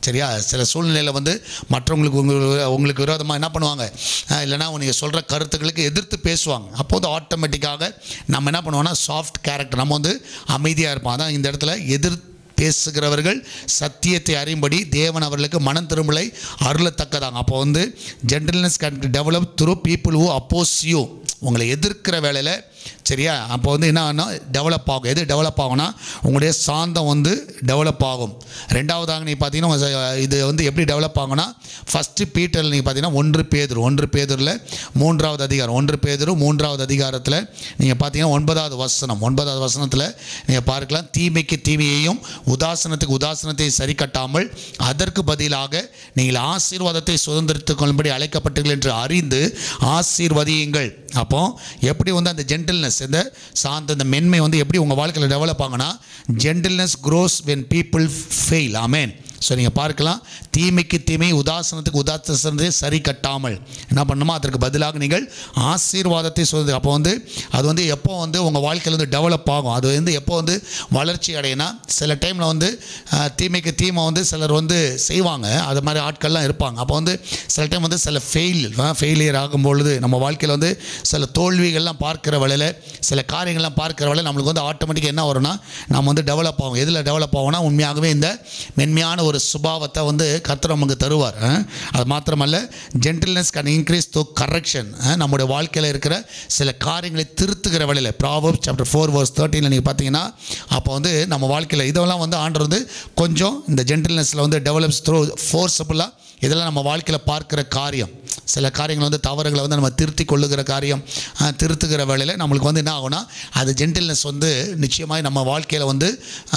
சரியா சில சூழ்நிலையில் வந்து மற்றவங்களுக்கு உங்களுக்கு உங்களுக்கு விரோதமாக என்ன பண்ணுவாங்க அஹ் இல்லைன்னா நீங்கள் சொல்கிற கருத்துக்களுக்கு எதிர்த்து பேசுவாங்க அப்போ வந்து ஆட்டோமேட்டிக்காக நம்ம என்ன பண்ணுவோம்னா சாஃப்ட் கேரக்டர் நம்ம வந்து அமைதியாக இருப்போம் அதான் இந்த இடத்துல எதிர் பேசுகிறவர்கள் சத்தியத்தை அறியும்படி தேவன் அவர்களுக்கு மனம் திரும்பலை அருளத்தக்கதாங்க அப்போ வந்து gentleness can develop through people who oppose you உங்களை எதிர்க்கிற வேலையில் சரியா அப்போ வந்து என்ன ஆகும்னா டெவலப் ஆகும் எது டெவலப் ஆகும்னா உங்களுடைய சாந்தம் வந்து டெவலப் ஆகும் ரெண்டாவதாக நீங்கள் பார்த்தீங்கன்னா உங்க- இது வந்து எப்படி டெவலப் ஆகும்னா ஃபஸ்ட்டு பீட்டரில் நீங்கள் பார்த்தீங்கன்னா ஒன்று பேதுரு ஒன்று பேதுரில் மூன்றாவது அதிகாரம் ஒன்று பேதுரு மூன்றாவது அதிகாரத்தில் நீங்கள் பார்த்தீங்கன்னா ஒன்பதாவது வசனம் ஒன்பதாவது வசனத்தில் நீங்கள் பார்க்கலாம் தீமைக்கு தீமையையும் உதாசனத்துக்கு உதாசனத்தை சரி கட்டாமல் அதற்கு பதிலாக நீங்கள் ஆசீர்வாதத்தை சுதந்திரத்துக் கொள்ளும்படி அழைக்கப்பட்டீர்கள் என்று அறிந்து ஆசீர்வதியுங்கள் அப்போ எப்படி வந்து அந்த ஜென்டில்னஸ் இந்த சாந்த இந்த மென்மை வந்து எப்படி உங்கள் வாழ்க்கையில் டெவலப் ஆகுனா gentleness grows when people fail amen so நீங்கள் பார்க்கலாம் தீமைக்கு தீமை உதாசனத்துக்கு உதாசனத்தை சரி கட்டாமல் என்ன பண்ணுமோ அதற்கு பதிலாக நீங்கள் ஆசீர்வாதத்தை சொல்லுது அப்போ வந்து அது வந்து எப்போ வந்து உங்கள் வாழ்க்கையில் வந்து டெவலப் ஆகும் அது வந்து எப்போ வந்து வளர்ச்சி அடையினா சில டைமில் வந்து அஹ், தீமைக்கு தீமை வந்து சிலர் வந்து செய்வாங்க அது மாதிரி ஆட்கள்லாம் இருப்பாங்க அப்போ வந்து சில டைம் வந்து சில ஃபெயில் ஃபெயிலியர் ஆகும் பொழுது நம்ம வாழ்க்கையில் வந்து சில தோல்விகள்லாம் பார்க்குற வேளையில் சில காரியங்கள்லாம் பார்க்குற வேளையில் நம்மளுக்கு வந்து ஆட்டோமேட்டிக்காக என்ன வரும்னா நம்ம வந்து டெவலப் ஆகும் எதில் டெவலப் ஆகும்னா உண்மையாகவே இந்த மென்மையான ஒரு சுபாவத்தை வந்து கர்த்தர் நமக்கு தருவார் அஹ். அது மாத்திரமல்ல gentleness can increase to correction நம்முடைய வாழ்க்கையில் இருக்கிற சில காரியங்களை திருத்துகிற வேளையில் ப்ராவப் சாப்டர் ஃபோர் வர்ஸ் தேர்ட்டீனில் நீங்கள் பார்த்தீங்கன்னா அப்போ வந்து நம்ம வாழ்க்கையில் இதெல்லாம் வந்து ஆண்டர் வந்து கொஞ்சம் இந்த ஜென்டில்னஸில் வந்து டெவலப்ஸ் த்ரூ ஃபோர்ஸபுளாக இதெல்லாம் நம்ம வாழ்க்கையில் பார்க்குற காரியம் சில காரியங்கள் வந்து தவறுகளை வந்து நம்ம திருத்தி கொள்ளுகிற காரியம் அஹ், திருத்துகிற வேளையில் நம்மளுக்கு வந்து என்ன ஆகும்னா அது ஜென்டில்னஸ் வந்து நிச்சயமாக நம்ம வாழ்க்கையில் வந்து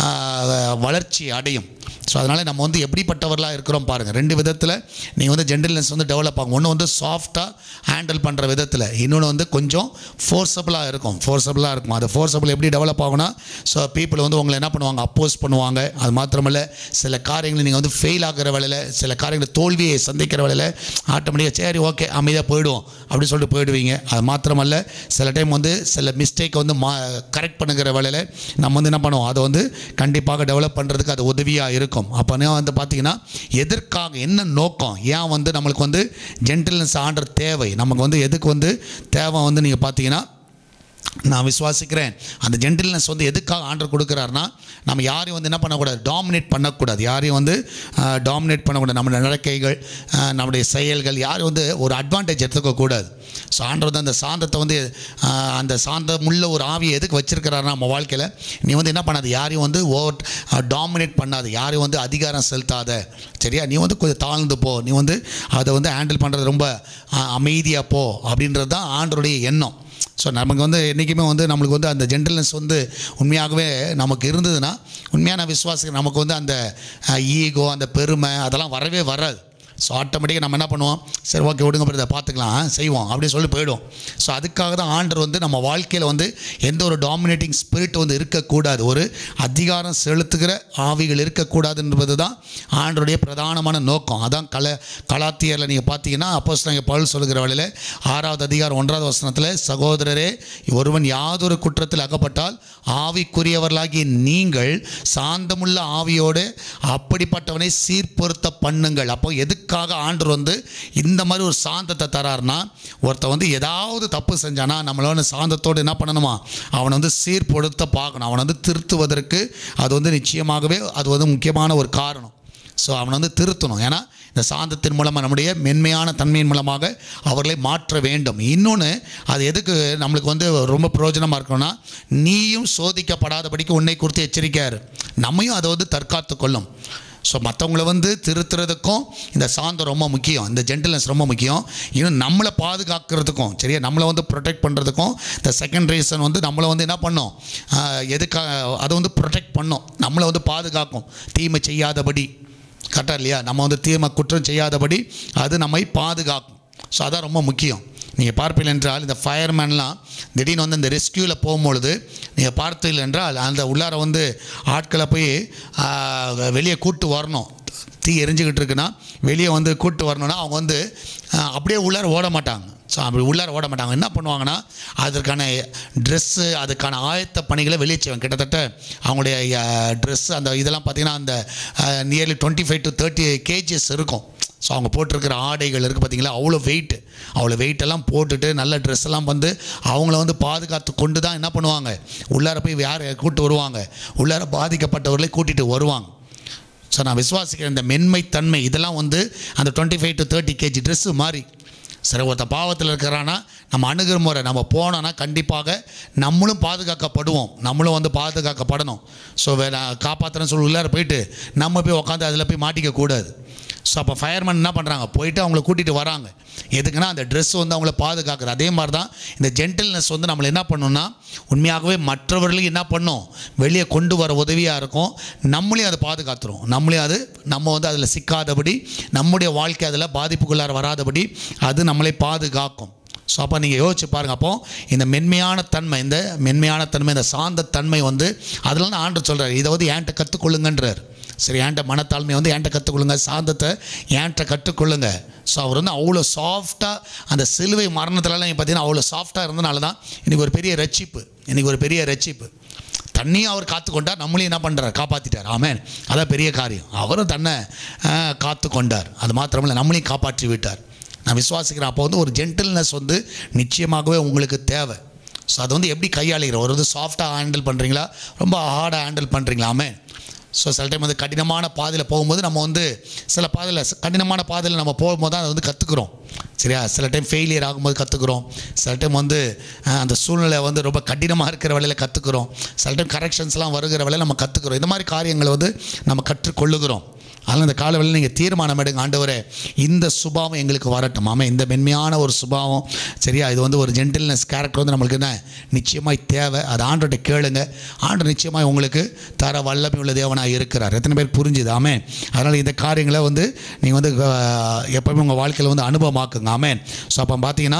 அஹ், வளர்ச்சி அடையும் ஸோ அதனால் நம்ம வந்து எப்படிப்பட்டவர்களாக இருக்கிறோம் பாருங்கள் ரெண்டு விதத்தில் நீங்கள் வந்து ஜென்டில்னஸ் வந்து டெவலப் ஆகும் ஒன்று வந்து சாஃப்டாக ஹேண்டில் பண்ணுற விதத்தில் இன்னொன்று வந்து கொஞ்சம் ஃபோர்ஸபுளாக இருக்கும் ஃபோர்ஸபுளாக இருக்கும் அது ஃபோர்ஸபுள் எப்படி டெவலப் ஆகும்னா ஸோ பீப்புள் வந்து உங்களை என்ன பண்ணுவாங்க அப்போஸ் பண்ணுவாங்க அது மாத்திரமல்ல சில காரியங்களை நீங்கள் வந்து ஃபெயில் ஆகிற வேலையில் சில காரியங்களை தோல்வியை சந்திக்கிற வேலையில் ஆட்டோமேட்டிக்காக சரி ஓகே அமைதியாக போயிடுவோம் அப்படின்னு சொல்லிட்டு போயிடுவீங்க அது மாத்திரமல்ல சில டைம் வந்து சில மிஸ்டேக்கை வந்து மா கரெக்ட் பண்ணுகிற வேலையில் நம்ம வந்து என்ன பண்ணுவோம் அதை வந்து கண்டிப்பாக டெவலப் பண்ணுறதுக்கு அது உதவியாக இருக்கும் அப்போனா வந்து பார்த்தீங்கன்னா எதற்காக என்ன நோக்கம் ஏன் வந்து நம்மளுக்கு வந்து ஜென்டில்னஸ் ஆர்டர் தேவை நமக்கு வந்து எதுக்கு வந்து தேவை வந்து நீங்கள் பார்த்தீங்கன்னா நான் விசுவாசிக்கிறேன் அந்த ஜென்டில்னஸ் வந்து எதுக்காக ஆர்டர் கொடுக்குறாருன்னா நம்ம யாரையும் வந்து என்ன பண்ணக்கூடாது டாமினேட் பண்ணக்கூடாது யாரையும் வந்து டாமினேட் பண்ணக்கூடாது நம்மளுடைய நடக்கைகள் ஆஹ், நம்முடைய செயல்கள் யாரும் வந்து ஒரு அட்வான்டேஜ் எடுத்துக்கக்கூடாது ஸோ ஆண்டவர் வந்து அந்த சாந்தத்தை வந்து ஆஹ், அந்த சாந்தமுள்ள ஒரு ஆவியை எதுக்கு வச்சிருக்கிறாருன்னா நம்ம வாழ்க்கையில் நீ வந்து என்ன பண்ணாது யாரையும் வந்து ஓவர் டாமினேட் பண்ணாது யாரையும் வந்து அதிகாரம் செலுத்தாத சரியா நீ வந்து கொஞ்சம் தாழ்ந்து போ நீ வந்து அதை வந்து ஹேண்டில் பண்ணுறது ரொம்ப அமைதியாக போ அப்படின்றது தான் ஆண்டருடைய எண்ணம் ஸோ நமக்கு வந்து என்றைக்குமே வந்து நம்மளுக்கு வந்து அந்த ஜென்டல்னஸ் வந்து உண்மையாகவே நமக்கு இருந்ததுன்னா உண்மையான விசுவாசம் நமக்கு வந்து அந்த ஈகோ அந்த பெருமை அதெல்லாம் வரவே வராது ஸோ ஆட்டோமேட்டிக்காக நம்ம என்ன பண்ணுவோம் சரி ஓகே விடுங்க பிறகு இதை பார்த்துக்கலாம் செய்வோம் அப்படின்னு சொல்லி போயிடும் ஸோ அதுக்காக தான் ஆண்டர் வந்து நம்ம வாழ்க்கையில் வந்து எந்த ஒரு டாமினேட்டிங் ஸ்பிரிட் வந்து இருக்கக்கூடாது ஒரு அதிகாரம் செலுத்துகிற ஆவிகள் இருக்கக்கூடாது என்பது தான் ஆண்டருடைய பிரதானமான நோக்கம் அதான் கல கலாத்தியரில் நீங்கள் பார்த்தீங்கன்னா அப்போஸ் நாங்கள் பவுல் சொல்லுகிற வேளையில் ஆறாவது அதிகாரம் ஒன்றாவது வசனத்தில் சகோதரரே ஒருவன் யாதொரு குற்றத்தில் அகப்பட்டால் ஆவிக்குரியவர்களாகிய நீங்கள் சாந்தமுள்ள ஆவியோடு அப்படிப்பட்டவனை சீர்பொருத்த பண்ணுங்கள் அப்போ எதுக்காக ஆண்டவர் வந்து இந்த மாதிரி ஒரு சாந்தத்தை தராருன்னா ஒருத்தன் வந்து ஏதாவது தப்பு செஞ்சானா நம்மளோட சாந்தத்தோடு என்ன பண்ணணுமா அவனை வந்து சீர்பொருத்த பார்க்கணும் அவனை வந்து திருத்துவதற்கு அது வந்து நிச்சயமாகவே அது வந்து முக்கியமான ஒரு காரணம் ஸோ அவனை வந்து திருத்தணும் ஏன்னா இந்த சாந்தத்தின் மூலமாக நம்முடைய மென்மையான தன்மையின் மூலமாக அவர்களை மாற்ற வேண்டும் இன்னொன்று அது எதுக்கு நம்மளுக்கு வந்து ரொம்ப பிரயோஜனமாக இருக்கணும்னா நீயும் சோதிக்கப்படாதபடிக்கு உன்னை குறித்து எச்சரிக்கையாரு நம்மையும் அதை வந்து தற்காத்து கொள்ளும் ஸோ மற்றவங்கள வந்து திருத்துறதுக்கும் இந்த சாந்தம் ரொம்ப முக்கியம் இந்த ஜென்டில்னஸ் ரொம்ப முக்கியம் இன்னும் நம்மளை பாதுகாக்கிறதுக்கும் சரியா நம்மளை வந்து ப்ரொடெக்ட் பண்ணுறதுக்கும் இந்த செகண்ட் ரீசன் வந்து நம்மளை வந்து என்ன பண்ணும் ஆஹ் எதுக்காக அதை வந்து ப்ரொடெக்ட் பண்ணும் நம்மளை வந்து பாதுகாக்கும் தீமை செய்யாதபடி கரெக்டாக இல்லையா நம்ம வந்து தீமை குற்றம் செய்யாதபடி அது நம்மை பாதுகாக்கும் ஸோ அதான் ரொம்ப முக்கியம் நீங்கள் பார்ப்பீர்கள் என்றால் இந்த ஃபயர்மேன்லாம் திடீர்னு வந்து இந்த ரெஸ்கியூவில் போகும்பொழுது நீங்கள் பார்த்தீர்கள் என்றால் அந்த உள்ளார வந்து ஆட்களை போய் ஆஹ், வெளியே கூட்டு வரணும் தீ எரிஞ்சுக்கிட்டு இருக்குன்னா வெளியே வந்து கூட்டு வரணும்னா அவங்க வந்து ஆஹ், அப்படியே உள்ளார ஓட மாட்டாங்க ஸோ ஸோ அப்படி உள்ளார ஓட மாட்டாங்க என்ன பண்ணுவாங்கன்னா அதற்கான ட்ரெஸ்ஸு அதுக்கான ஆயத்த பணிகளை வெளியே செய்வாங்க கிட்டத்தட்ட அவங்களுடைய ட்ரெஸ்ஸு அந்த இதெல்லாம் பார்த்திங்கன்னா அந்த nearly twenty five to thirty KGs இருக்கும் ஸோ அவங்க போட்டிருக்கிற ஆடைகள் இருக்குது பார்த்தீங்களா அவ்வளோ வெயிட் அவ்வளோ வெயிட் எல்லாம் போட்டுட்டு நல்ல ட்ரெஸ் எல்லாம் வந்து அவங்கள வந்து பாதுகாத்து கொண்டு தான் என்ன பண்ணுவாங்க உள்ளார போய் யார் கூட்டு வருவாங்க உள்ளார பாதிக்கப்பட்டவர்களை கூட்டிகிட்டு வருவாங்க ஸோ நான் விசுவாசிக்கிறேன் இந்த மென்மைத்தன்மை இதெல்லாம் வந்து அந்த twenty five to thirty KG dress மாதிரி சரி ஒருத்த பாவத்தில் இருக்கிறான்னா நம்ம அணுகிற முறை நம்ம போனோன்னா கண்டிப்பாக நம்மளும் பாதுகாக்கப்படுவோம் நம்மளும் வந்து பாதுகாக்கப்படணும் ஸோ வே நான் காப்பாற்றுறேன்னு சொல்லி உள்ளார போயிட்டு நம்ம போய் உட்காந்து அதில் போய் மாட்டிக்க கூடாது ஸோ அப்போ ஃபயர்மேன் என்ன பண்ணுறாங்க போயிட்டு அவங்கள கூட்டிகிட்டு வராங்க எதுக்குன்னா அந்த ட்ரெஸ் வந்து அவங்கள பாதுகாக்குது அதே மாதிரி தான் இந்த ஜென்டில்னஸ் வந்து நம்மளை என்ன பண்ணணும்னா உண்மையாகவே மற்றவர்களையும் என்ன பண்ணும் வெளியே கொண்டு வர உதவியாக இருக்கும் நம்மளையும் அதை பாதுகாத்துரும் நம்மளையும் அது நம்ம வந்து அதில் சிக்காதபடி நம்முடைய வாழ்க்கை அதில் பாதிப்புக்குள்ளார வராதபடி அது நம்மளை பாதுகாக்கும் ஸோ அப்போ நீங்கள் யோசிச்சு பாருங்கள் அப்போ இந்த மென்மையான தன்மை இந்த மென்மையான தன்மை இந்த சாந்த தன்மை வந்து அதில் தான் ஆண்டு சொல்கிறார் இதை வந்து ஏன்ட்ட கற்றுக்கொள்ளுங்கன்றார் சரி ஏன்ட்ட மனத்தாழ்மை வந்து ஏன்ட்ட கற்றுக்கொள்ளுங்க சாந்தத்தை ஏன்ட்ட கற்றுக்கொள்ளுங்க ஸோ அவர் வந்து அவ்வளோ சாஃப்டாக அந்த சிலுவை மரணத்துலலாம் பார்த்தீங்கன்னா அவ்வளோ சாஃப்டாக இருந்தனால தான் இன்றைக்கி ஒரு பெரிய ரட்சிப்பு இன்றைக்கி ஒரு பெரிய ரட்சிப்பு தண்ணியும் அவர் காத்து கொண்டார் நம்மளையும் என்ன பண்ணுறார் காப்பாற்றிட்டார் ஆமென் அதான் பெரிய காரியம் அவரும் தன்னை ஆஹ், காத்து கொண்டார் அது மாத்திரமில்லை நம்மளையும் காப்பாற்றி விட்டார் நான் விசுவாசிக்கிறேன் அப்போ வந்து ஒரு ஜென்டில்னஸ் வந்து நிச்சயமாகவே உங்களுக்கு தேவை ஸோ அதை வந்து எப்படி கையாளுகிறோம் ஒரு வந்து சாஃப்டாக ஹேண்டில் பண்ணுறீங்களா ரொம்ப ஹார்டாக ஹேண்டில் பண்ணுறீங்களாமே ஸோ சில டைம் வந்து கடினமான பாதையில் போகும்போது நம்ம வந்து சில பாதையில் கடினமான பாதையில் நம்ம போகும்போது தான் அதை வந்து கற்றுக்குறோம் சரியா சில டைம் ஃபெயிலியர் ஆகும்போது கற்றுக்குறோம் சில டைம் வந்து அஹ், அந்த சூழ்நிலை வந்து ரொம்ப கடினமாக இருக்கிற வேலையில் கற்றுக்குறோம் சில டைம் கரெக்ஷன்ஸ்லாம் வருகிற வேலையில் நம்ம கற்றுக்குறோம் இந்த மாதிரி காரியங்களை வந்து நம்ம கற்றுக்கொள்ளுகிறோம் அதனால் இந்த காலவெளியில் நீங்கள் தீர்மானம் எடுங்க ஆண்டவரே இந்த சுபாவம் எங்களுக்கு வரட்டும் ஆமாம் இந்த மென்மையான ஒரு சுபாவம் சரியா இது வந்து ஒரு ஜென்டில்னஸ் கேரக்டர் வந்து நம்மளுக்கு என்ன நிச்சயமாய் தேவை அது ஆண்டோட்ட கேளுங்க ஆண்டு நிச்சயமாய் உங்களுக்கு தர வல்லமை உள்ள தேவனாக இருக்கிறார் எத்தனை பேர் புரிஞ்சுது ஆமே அதனால் இந்த காரியங்களை வந்து நீங்கள் வந்து அஹ், எப்பவுமே உங்கள் வாழ்க்கையில் வந்து அனுபவமாக்குங்க ஆமேன் ஸோ அப்போ பார்த்தீங்கன்னா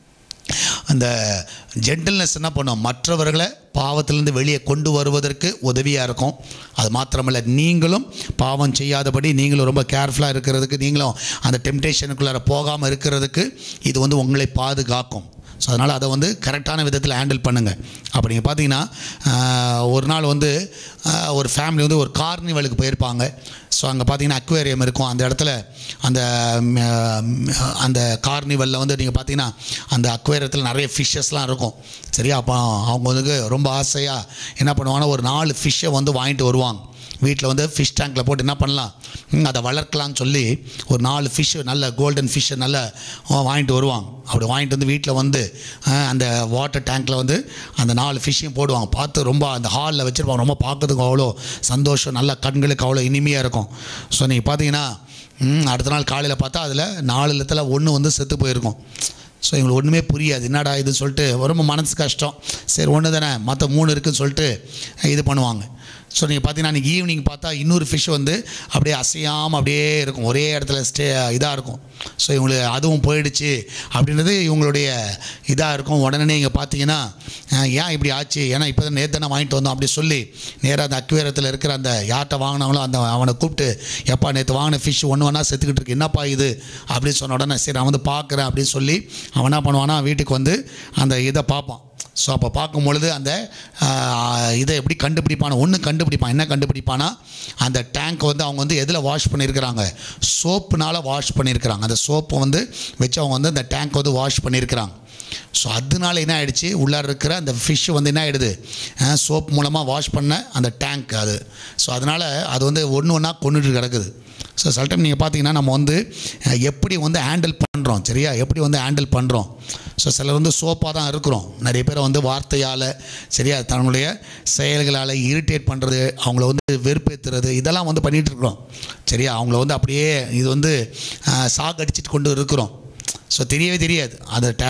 அந்த ஜென்டில்னஸ் என்ன பண்ணும் மற்றவர்களை பாவத்திலிருந்து வெளியே கொண்டு வருவதற்கு உதவியாக இருக்கும் அது மாத்திரமல்ல நீங்களும் பாவம் செய்யாதபடி நீங்களும் ரொம்ப கேர்ஃபுல்லாக இருக்கிறதுக்கு நீங்களும் அந்த டெம்டேஷனுக்குள்ளார போகாமல் இருக்கிறதுக்கு இது வந்து உங்களை பாதுகாக்கும் ஸோ அதனால் அதை வந்து கரெக்டான விதத்தில் ஹேண்டில் பண்ணுங்கள் அப்போ நீங்கள் பார்த்தீங்கன்னா ஆஹ், ஒரு நாள் வந்து ஆஹ், ஒரு ஃபேமிலி வந்து ஒரு கார்னிவலுக்கு போயிருப்பாங்க ஸோ அங்கே பார்த்தீங்கன்னா அக்வேரியம் இருக்கும் அந்த இடத்துல அந்த ம், ம், அந்த கார்னிவலில் வந்து நீங்கள் பார்த்தீங்கன்னா அந்த அக்வேரியத்தில் நிறைய ஃபிஷ்ஷஸ்லாம் இருக்கும் சரியா அப்போ அவங்க வந்து ரொம்ப ஆசையாக என்ன பண்ணுவாங்கன்னா ஒரு நாலு ஃபிஷ்ஷை வந்து வாங்கிட்டு வருவாங்க வீட்டில் வந்து ஃபிஷ் டேங்க்கில் போட்டு என்ன பண்ணலாம் ம், அதை வளர்க்கலாம்னு சொல்லி ஒரு நாலு ஃபிஷ்ஷு நல்ல கோல்டன் ஃபிஷ்ஷை நல்ல ஆ, வாங்கிட்டு வருவாங்க அப்படி வாங்கிட்டு வந்து வீட்டில் வந்து ஆ, அந்த வாட்டர் டேங்க்கில் வந்து அந்த நாலு ஃபிஷ்ஷையும் போடுவாங்க பார்த்து ரொம்ப அந்த ஹாலில் வச்சுருப்பாங்க ரொம்ப பார்க்கறதுக்கு அவ்வளோ சந்தோஷம் நல்ல கண்களுக்கு அவ்வளோ இனிமையாக இருக்கும் ஸோ நீங்கள் பார்த்தீங்கன்னா ம், அடுத்த நாள் காலையில் பார்த்தா அதில் நாலு லத்தில் ஒன்று வந்து செத்து போயிருக்கும் ஸோ எங்களுக்கு ஒன்றுமே புரியாது என்னடா இதுன்னு சொல்லிட்டு ரொம்ப மனசு கஷ்டம் சரி ஒன்று தானே மற்ற மூணு இருக்குன்னு சொல்லிட்டு இது பண்ணுவாங்க ஸோ நீங்கள் பார்த்தீங்கன்னா அன்றைக்கி ஈவினிங் பார்த்தா இன்னொரு ஃபிஷ் வந்து அப்படியே அசையாமல் அப்படியே இருக்கும் ஒரே இடத்துல ஸ்டே இதாக இருக்கும் ஸோ இவங்களுக்கு அதுவும் போயிடுச்சு அப்படின்றது இவங்களுடைய இதாக இருக்கும் உடனே இங்கே பார்த்தீங்கன்னா அஹ், ஏன் இப்படி ஆச்சு ஏன்னா இப்போ தான் நேற்று தானே வாங்கிட்டு வந்தோம் அப்படி சொல்லி நேராக அந்த அக்வேரத்தில் இருக்கிற அந்த யார்கிட்ட வாங்கினாங்களோ அந்த அவனை கூப்பிட்டு எப்பா நேற்று வாங்கின ஃபிஷ் ஒன்று ஒன்றா செத்துக்கிட்டு இருக்கு என்னப்பா இது அப்படின்னு சொன்ன உடனே சரி நான் வந்து பார்க்குறேன் அப்படின்னு சொல்லி அவன் என்ன பண்ணுவானா வீட்டுக்கு வந்து அந்த இதை பார்ப்பான் ஸோ அப்போ பார்க்கும் பொழுது அந்த ஆஹ், இதை எப்படி கண்டுபிடிப்பான ஒன்று கண்டுபிடிப்பான் என்ன கண்டுபிடிப்பானா அந்த டேங்க் வந்து அவங்க வந்து எதில் வாஷ் பண்ணியிருக்கிறாங்க சோப்புனால வாஷ் பண்ணியிருக்கிறாங்க அந்த சோப்பை வந்து வச்சு அவங்க வந்து அந்த டேங்க் வந்து வாஷ் பண்ணியிருக்கிறாங்க ஸோ அதனால என்ன ஆயிடுச்சு உள்ளார இருக்கிற அந்த ஃபிஷ் வந்து என்ன ஆகிடுது சோப் மூலமாக வாஷ் பண்ண அந்த டேங்க் அது ஸோ அதனால் அது வந்து ஒன்று ஒன்றா கொண்டுட்டு கிடக்குது ஸோ சில டைம் நீங்கள் பார்த்தீங்கன்னா நம்ம வந்து அஹ், எப்படி வந்து ஹேண்டில் பண்ணுறோம் சரியா எப்படி வந்து ஹேண்டில் பண்ணுறோம் ஸோ சிலர் வந்து சோப்பாக தான் இருக்கிறோம் நிறைய பேர் வந்து வார்த்தையால் சரியா தன்னுடைய செயல்களால் இரிட்டேட் பண்ணுறது அவங்கள வந்து வெறுப்பேற்றுறது இதெல்லாம் வந்து பண்ணிகிட்டு இருக்கிறோம் சரியா அவங்கள வந்து அப்படியே இது வந்து அஹ், சாகடிச்சிட்டு கொண்டு இருக்கிறோம் ஸோ தெரியவே தெரியாது அதை டே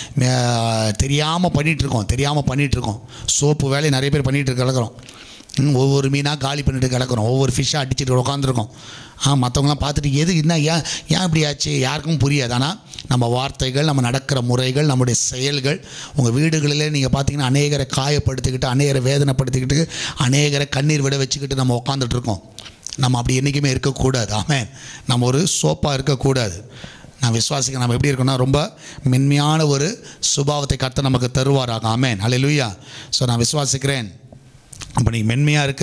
தெரியாமல் பண்ணிகிட்ருக்கோம் தெரியாமல் பண்ணிகிட்ருக்கோம் சோப்பு வேலையை நிறைய பேர் பண்ணிகிட்டு கிடக்குறோம் ம், ஒவ்வொரு மீனாக காலி பண்ணிட்டு கிடக்குறோம் ஒவ்வொரு ஃபிஷ்ஷாக அடிச்சுட்டு உட்காந்துருக்கோம் ஆ மற்றவங்களாம் பார்த்துட்டு எது என்ன ஏன் ஏன் இப்படி ஆச்சு யாருக்கும் புரியாது ஆனால் நம்ம வார்த்தைகள் நம்ம நடக்கிற முறைகள் நம்முடைய செயல்கள் உங்கள் வீடுகளிலே நீங்கள் பார்த்தீங்கன்னா அநேகரை காயப்படுத்திக்கிட்டு அநேகரை வேதனைப்படுத்திக்கிட்டு அநேகரை கண்ணீர் விட வச்சுக்கிட்டு நம்ம உட்காந்துட்டு இருக்கோம் நம்ம அப்படி என்றைக்குமே இருக்கக்கூடாது ஆமென் நம்ம ஒரு சோப்பாக இருக்கக்கூடாது நான் விசுவாசிக்க நம்ம எப்படி இருக்கோம்னா ரொம்ப மென்மையான ஒரு சுபாவத்தை கர்த்தர் நமக்கு தருவாராக ஆமென் ஹalleluya ஸோ நான் விசுவாசிக்கிறேன் அப்போ நீங்கள் மென்மையாக இருக்கிற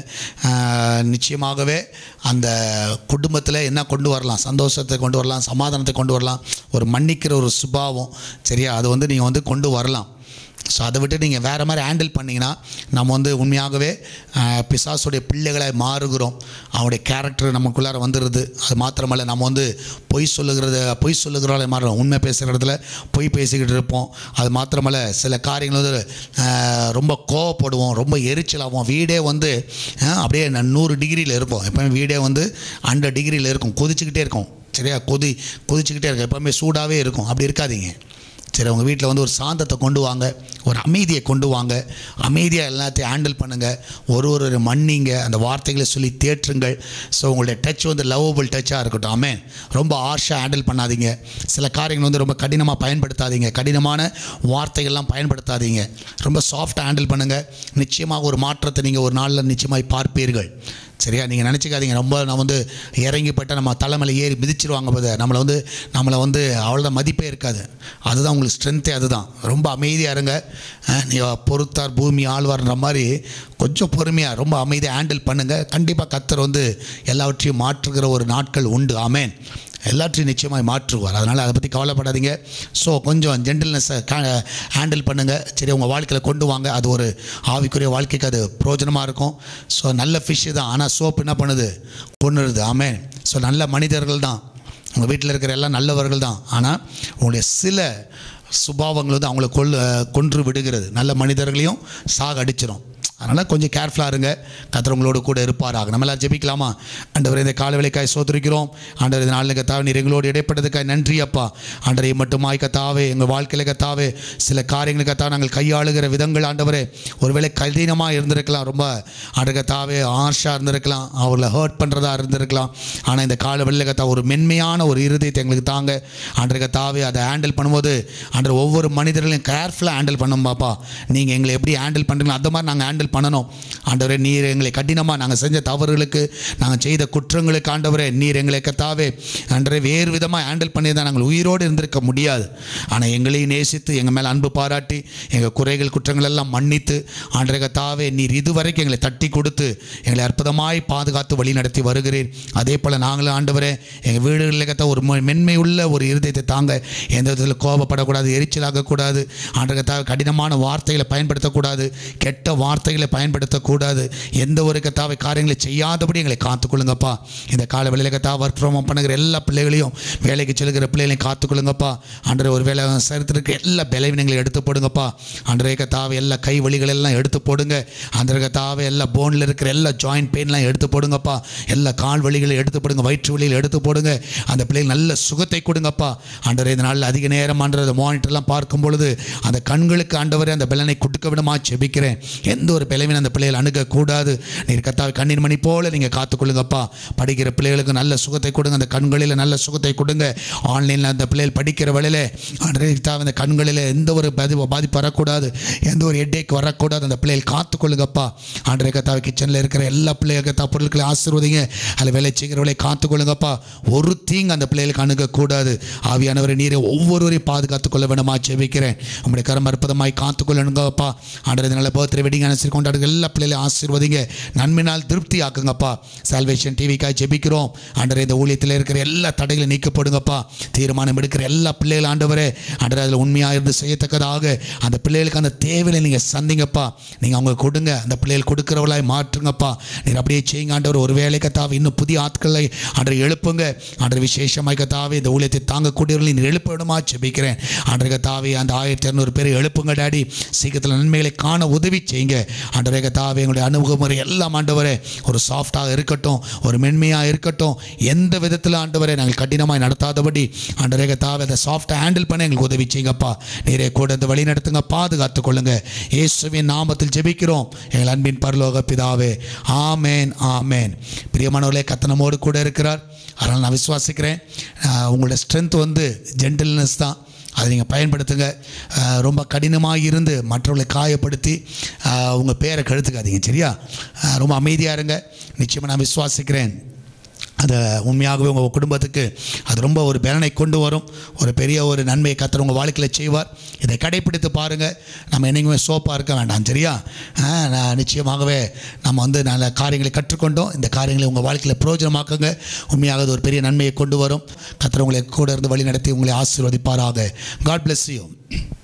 வேளையில் நிச்சயமாகவே அந்த குடும்பத்தில் என்ன கொண்டு வரலாம் சந்தோஷத்தை கொண்டு வரலாம் சமாதானத்தை கொண்டு வரலாம் ஒரு மன்னிக்கிற ஒரு சுபாவம் சரியா அது வந்து நீங்கள் வந்து கொண்டு வரலாம் ஸோ அதை விட்டு நீங்கள் வேறு மாதிரி ஹேண்டில் பண்ணிங்கன்னா நம்ம வந்து உண்மையாகவே ஆஹ், பிசாசுடைய பிள்ளைகளாய் மாறுகிறோம் அவனுடைய கேரக்டர் நமக்குள்ளார வந்துடுது அது மாத்திரமல்ல நம்ம வந்து பொய் சொல்லுகிறது பொய் சொல்லுகிறவளை மாறுறோம் உண்மை பேசுகிற இடத்துல பொய் பேசிக்கிட்டு இருப்போம் அது மாத்திரமல்ல சில காரியங்கள் வந்து ஆஹ், ரொம்ப கோவப்படுவோம் ரொம்ப எரிச்சலாகும் வீடே வந்து ஆஹ், அப்படியே ந- நூறு டிகிரியில் இருப்போம் எப்போயுமே வீடே வந்து ஹண்ட்ரட் டிகிரியில் இருக்கும் கொதிச்சுக்கிட்டே இருக்கும் சரியா கொதி கொதிச்சுக்கிட்டே இருக்கும் எப்போவுமே சூடாகவே இருக்கும் அப்படி இருக்காதீங்க சரி உங்கள் வீட்டில் வந்து ஒரு சாந்தத்தை கொண்டு வாங்க ஒரு அமைதியை கொண்டு வாங்க அமைதியாக எல்லாத்தையும் ஹேண்டில் பண்ணுங்கள் ஒரு ஒரு மன்னிங்க அந்த வார்த்தைகளை சொல்லி தேற்றுங்கள் ஸோ உங்களுடைய டச் வந்து லவ்வபிள் டச்சாக இருக்கட்டும் ஆமே ரொம்ப ஹார்ஷாக ஹேண்டில் பண்ணாதீங்க சில காரியங்கள் வந்து ரொம்ப கடினமாக பயன்படுத்தாதீங்க கடினமான வார்த்தைகள்லாம் பயன்படுத்தாதீங்க ரொம்ப சாஃப்டாக ஹேண்டில் பண்ணுங்கள் நிச்சயமாக ஒரு மாற்றத்தை நீங்கள் ஒரு நாளில் நிச்சயமாய் பார்ப்பீர்கள் சரியா நீங்கள் நினச்சிக்காதீங்க ரொம்ப நான் வந்து இறங்கி போயிட்டா நம்ம தலைமையில் ஏறி மிதிச்சிருவாங்க போது நம்மளை வந்து நம்மளை வந்து அவ்வளோதான் மதிப்பே இருக்காது அதுதான் உங்களுக்கு ஸ்ட்ரென்த்தே அதுதான் ரொம்ப அமைதியாக இருங்க அஹ், நீ பொறுத்தார் பூமி ஆழ்வார்ன்ற மாதிரி கொஞ்சம் பொறுமையாக ரொம்ப அமைதியாக ஹேண்டில் பண்ணுங்கள் கண்டிப்பாக கத்தர் வந்து எல்லாவற்றையும் மாற்றுகிற ஒரு நாட்கள் உண்டு ஆமேன் எல்லாற்றையும் நிச்சயமாக மாற்றுவார் அதனால் அதை பற்றி கவலைப்படாதீங்க ஸோ கொஞ்சம் ஜென்டில்னஸை ஹேண்டில் பண்ணுங்கள் சரி உங்கள் வாழ்க்கையில் கொண்டு வாங்க அது ஒரு ஆவிக்குரிய வாழ்க்கைக்கு அது பிரயோஜனமாக இருக்கும் ஸோ நல்ல ஃபிஷ்ஷு தான் ஆனால் சோப்பு என்ன பண்ணுது கொன்னுடுது ஆமே ஸோ நல்ல மனிதர்கள் தான் உங்கள் வீட்டில் இருக்கிற எல்லாம் நல்லவர்கள் தான் ஆனால் உங்களுடைய சில சுபாவங்கள் வந்து அவங்கள கொல் கொன்று விடுகிறது நல்ல மனிதர்களையும் சாக அடிச்சிடும் அதனால் கொஞ்சம் கேர்ஃபுல்லாக இருங்க கத்தர் உங்களோடு கூட இருப்பாராக நம்ம எல்லாம் ஜெபிக்கலாமா ஆண்டவர் இந்த கால வேலைக்காய் சோதரிக்கிறோம் ஆண்டவர் இந்த நாளில் கத்தாவே நீர் எங்களோடு இடைப்பட்டதுக்காய் நன்றி அப்பா ஆண்டரை மட்டுமாய் கத்தாவே எங்கள் வாழ்க்கையில் கத்தாவே சில காரியங்களை கத்தா நாங்கள் கையாளுகிற விதங்கள் ஆண்டவரே ஒருவேளை கடினமாக இருந்திருக்கலாம் ரொம்ப ஆண்டு கத்தாவே ஆர்ஷாக இருந்திருக்கலாம் அவர்களை ஹர்ட் பண்ணுறதா இருந்திருக்கலாம் ஆனால் இந்த கால வெளியில் கத்தா ஒரு மென்மையான ஒரு இருதயத்தை எங்களுக்கு தாங்க ஆண்டரை கத்தாவே அதை ஹேண்டில் பண்ணும்போது ஆண்டர் ஒவ்வொரு மனிதர்களையும் கேர்ஃபுல்லாக ஹேண்டில் பண்ணணும் பாப்பா நீங்கள் எங்களை எப்படி ஹேண்டில் பண்ணுறீங்களோ அந்த மாதிரி நாங்கள் ஹேண்டில் பண்ணணும் ஆண்டவரே நீர் எங்களை கடினமாக நாங்கள் செஞ்ச தவறுகளுக்கு நாங்கள் செய்த குற்றங்களுக்கு ஆண்டவரே நீர் எங்களை கத்தாவே ஆண்டவரே வேறு விதமாக ஹேண்டில் பண்ணியிருந்தால் நாங்கள் உயிரோடு இருந்திருக்க முடியாது ஆனால் எங்களையும் நேசித்து எங்கள் மேலே அன்பு பாராட்டி எங்கள் குறைகள் குற்றங்கள் எல்லாம் மன்னித்து ஆண்டவரே கத்தாவே நீர் இதுவரைக்கும் எங்களை தட்டி கொடுத்து எங்களை அற்புதமாய் பாதுகாத்து வழி நடத்தி வருகிறீர் அதே போல் நாங்களும் ஆண்டவரே எங்கள் வீடுகளில் கத்தா ஒரு மெ- மென்மையுள்ள ஒரு இருதயத்தை தாங்க எந்த விதத்தில் கோபப்படக்கூடாது எரிச்சலாகக்கூடாது ஆண்டவரே கத்தாவே கடினமான வார்த்தைகளை பயன்படுத்தக்கூடாது கெட்ட வார்த்தைகளை பயன்படுத்தக்கூடாது எந்த ஒரு கத்தாவை காரியங்களை செய்யாதபடி எங்களை காத்துக்கொள்ளுங்கப்பா இந்த கால வேலையில் கத்தா ஒர்க் ஃப்ரம் பண்ணுகிற எல்லா பிள்ளைகளையும் வேலைக்கு செல்கிற பிள்ளைகளையும் காத்துக்கொள்ளுங்கப்பா ஆண்டரை ஒரு வேலை சரித்திருக்க எல்லா பலவீனங்களை எடுத்து போடுங்கப்பா ஆண்டரே கத்தாவை எல்லா கை வலிகள் எல்லாம் எடுத்து போடுங்க ஆண்டரை கத்தாவை எல்லா போனில் இருக்கிற எல்லா ஜாயிண்ட் பெயின்லாம் எடுத்து போடுங்கப்பா எல்லா கால் வலிகளை எடுத்து போடுங்க வயிற்று வலிகளை எடுத்து போடுங்க அந்த பிள்ளைகள் நல்ல சுகத்தை கொடுங்கப்பா ஆண்டவரே இந்த நாளில் அதிக நேரம் ஆண்டரை மானிட்டர்லாம் பார்க்கும் பொழுது அந்த கண்களுக்கு ஆண்டவரே அந்த பலனை கொடுக்க விடமா செபிக்கிறேன் எந்த ஒரு பிளவின் அந்த பிள்ளைகள் அணுகக்கூடாது நீர் கத்தாவை கண்ணீர் மணி போல நீங்கள் காத்துக்கொள்ளுங்கப்பா படிக்கிற பிள்ளைகளுக்கு நல்ல சுகத்தை கொடுங்க அந்த கண்களில் நல்ல சுகத்தை கொடுங்க ஆன்லைனில் அந்த பிள்ளைகள் படிக்கிற வேளையில் ஆண்டவரே கத்தாவே அந்த கண்களில் எந்த ஒரு பாதிப்பு பாதிப்பு வரக்கூடாது எந்த ஒரு ஹெட்டேக் வரக்கூடாது அந்த பிள்ளைகள் காத்துக்கொள்ளுங்கப்பா ஆண்டரே கத்தாவை கிச்சனில் இருக்கிற எல்லா பிள்ளைகள் கத்தா பொருட்களை ஆசீர்வதிங்க அதில் வேலை செய்கிறவளை காத்துக்கொள்ளுங்கப்பா ஒரு தீங்கு அந்த பிள்ளைகளுக்கு அணுகக்கூடாது ஆவியானவரை நீரை ஒவ்வொருவரையும் பாதுகாத்துக் கொள்ள வேண்டுமா ஜெபிக்கிறேன் உங்களுடைய கரம் அற்புதமாய் காத்துக்கொள்ளணுங்கப்பா ஆண்டரை நல்ல பர்த்டே வெட்டிங் அனுசரி கொண்டாடுங்க எல்லா பிள்ளைகளையும் ஆசீர்வதிங்க நன்மையினால் திருப்தி ஆக்குங்கப்பா சால்வேஷன் டிவிக்காய் ஜெபிக்கிறோம் ஆண்டரை இந்த ஊழியத்தில் இருக்கிற எல்லா தடைகளும் நீக்கப்படுங்கப்பா தீர்மானம் எடுக்கிற எல்லா பிள்ளைகள் ஆண்டவரே ஆண்டரை அதில் உண்மையாக இருந்து செய்யத்தக்கதாக அந்த பிள்ளைகளுக்கு அந்த தேவையை நீங்கள் சந்திங்கப்பா நீங்கள் அவங்க கொடுங்க அந்த பிள்ளைகள் கொடுக்கிறவளாய் மாற்றுங்கப்பா நீர் அப்படியே செய்யுங்க ஆண்டவர் ஒரு வேலை கத்தாவை இன்னும் புதிய ஆட்களை அன்றை எழுப்புங்க அன்றை விசேஷமாய் கத்தாவே இந்த ஊழியத்தை தாங்கக்கூடியவர்களை நீர் எழுப்ப விடுமா ஜெபிக்கிறேன் அன்றைய கத்தாவே அந்த ஆயிரத்தி இரநூறு பேரை எழுப்புங்க டாடி சீக்கிரத்தில் நன்மைகளை காண உதவி செய்யுங்க அன்றைய கத்தாவே எங்களுடைய அணுகுமுறை எல்லாம் ஆண்டவரே ஒரு சாஃப்டாக இருக்கட்டும் ஒரு மென்மையாக இருக்கட்டும் எந்த விதத்தில் ஆண்டவரை நாங்கள் கடினமாய் நடத்தாதபடி அன்றைய கத்தாவே அதை சாஃப்டாக ஹேண்டில் பண்ண எங்களுக்கு உதவி செய்யுங்கப்பா நீரே கூட இந்த வழி நடத்துங்க பாதுகாத்துக் கொள்ளுங்க இயேசுவின் நாமத்தில் ஜெபிக்கிறோம் எங்கள் அன்பின் பரலோக பிதாவே ஆமேன் ஆமேன் பிரியமானவர்களே கத்தனமோடு கூட இருக்கிறார் அதனால் நான் விசுவாசிக்கிறேன் ஆஹ் உங்களோட ஸ்ட்ரென்த் வந்து ஜென்டில்னஸ் தான் அதை நீங்கள் பயன்படுத்துங்க ஆஹ் ரொம்ப கடினமாக இருந்து மற்றவர்களை காயப்படுத்தி ஆஹ் உங்கள் பேரை கெடுத்துக்காதீங்க சரியா ஆஹ் ரொம்ப அமைதியாக இருங்க நிச்சயமாக நான் விசுவாசிக்கிறேன் அது உண்மையாகவே உங்கள் குடும்பத்துக்கு அது ரொம்ப ஒரு பலனை கொண்டு வரும் ஒரு பெரிய ஒரு நன்மையை கத்தர் உங்கள் வாழ்க்கையில் செய்வார் இதை கடைப்பிடித்து பாருங்கள் நம்ம என்னைக்குமே சோப்பாக இருக்க வேண்டாம் சரியா ஆ, நான் நிச்சயமாகவே நம்ம வந்து நல்ல காரியங்களை கற்றுக்கொண்டோம் இந்த காரியங்களை உங்கள் வாழ்க்கையில் பிரயோஜனமாக்குங்க உண்மையாக அது ஒரு பெரிய நன்மையை கொண்டு வரும் கத்தர் உங்களை கூட இருந்து வழி நடத்தி உங்களை ஆசீர்வதிப்பாராக காட் bless you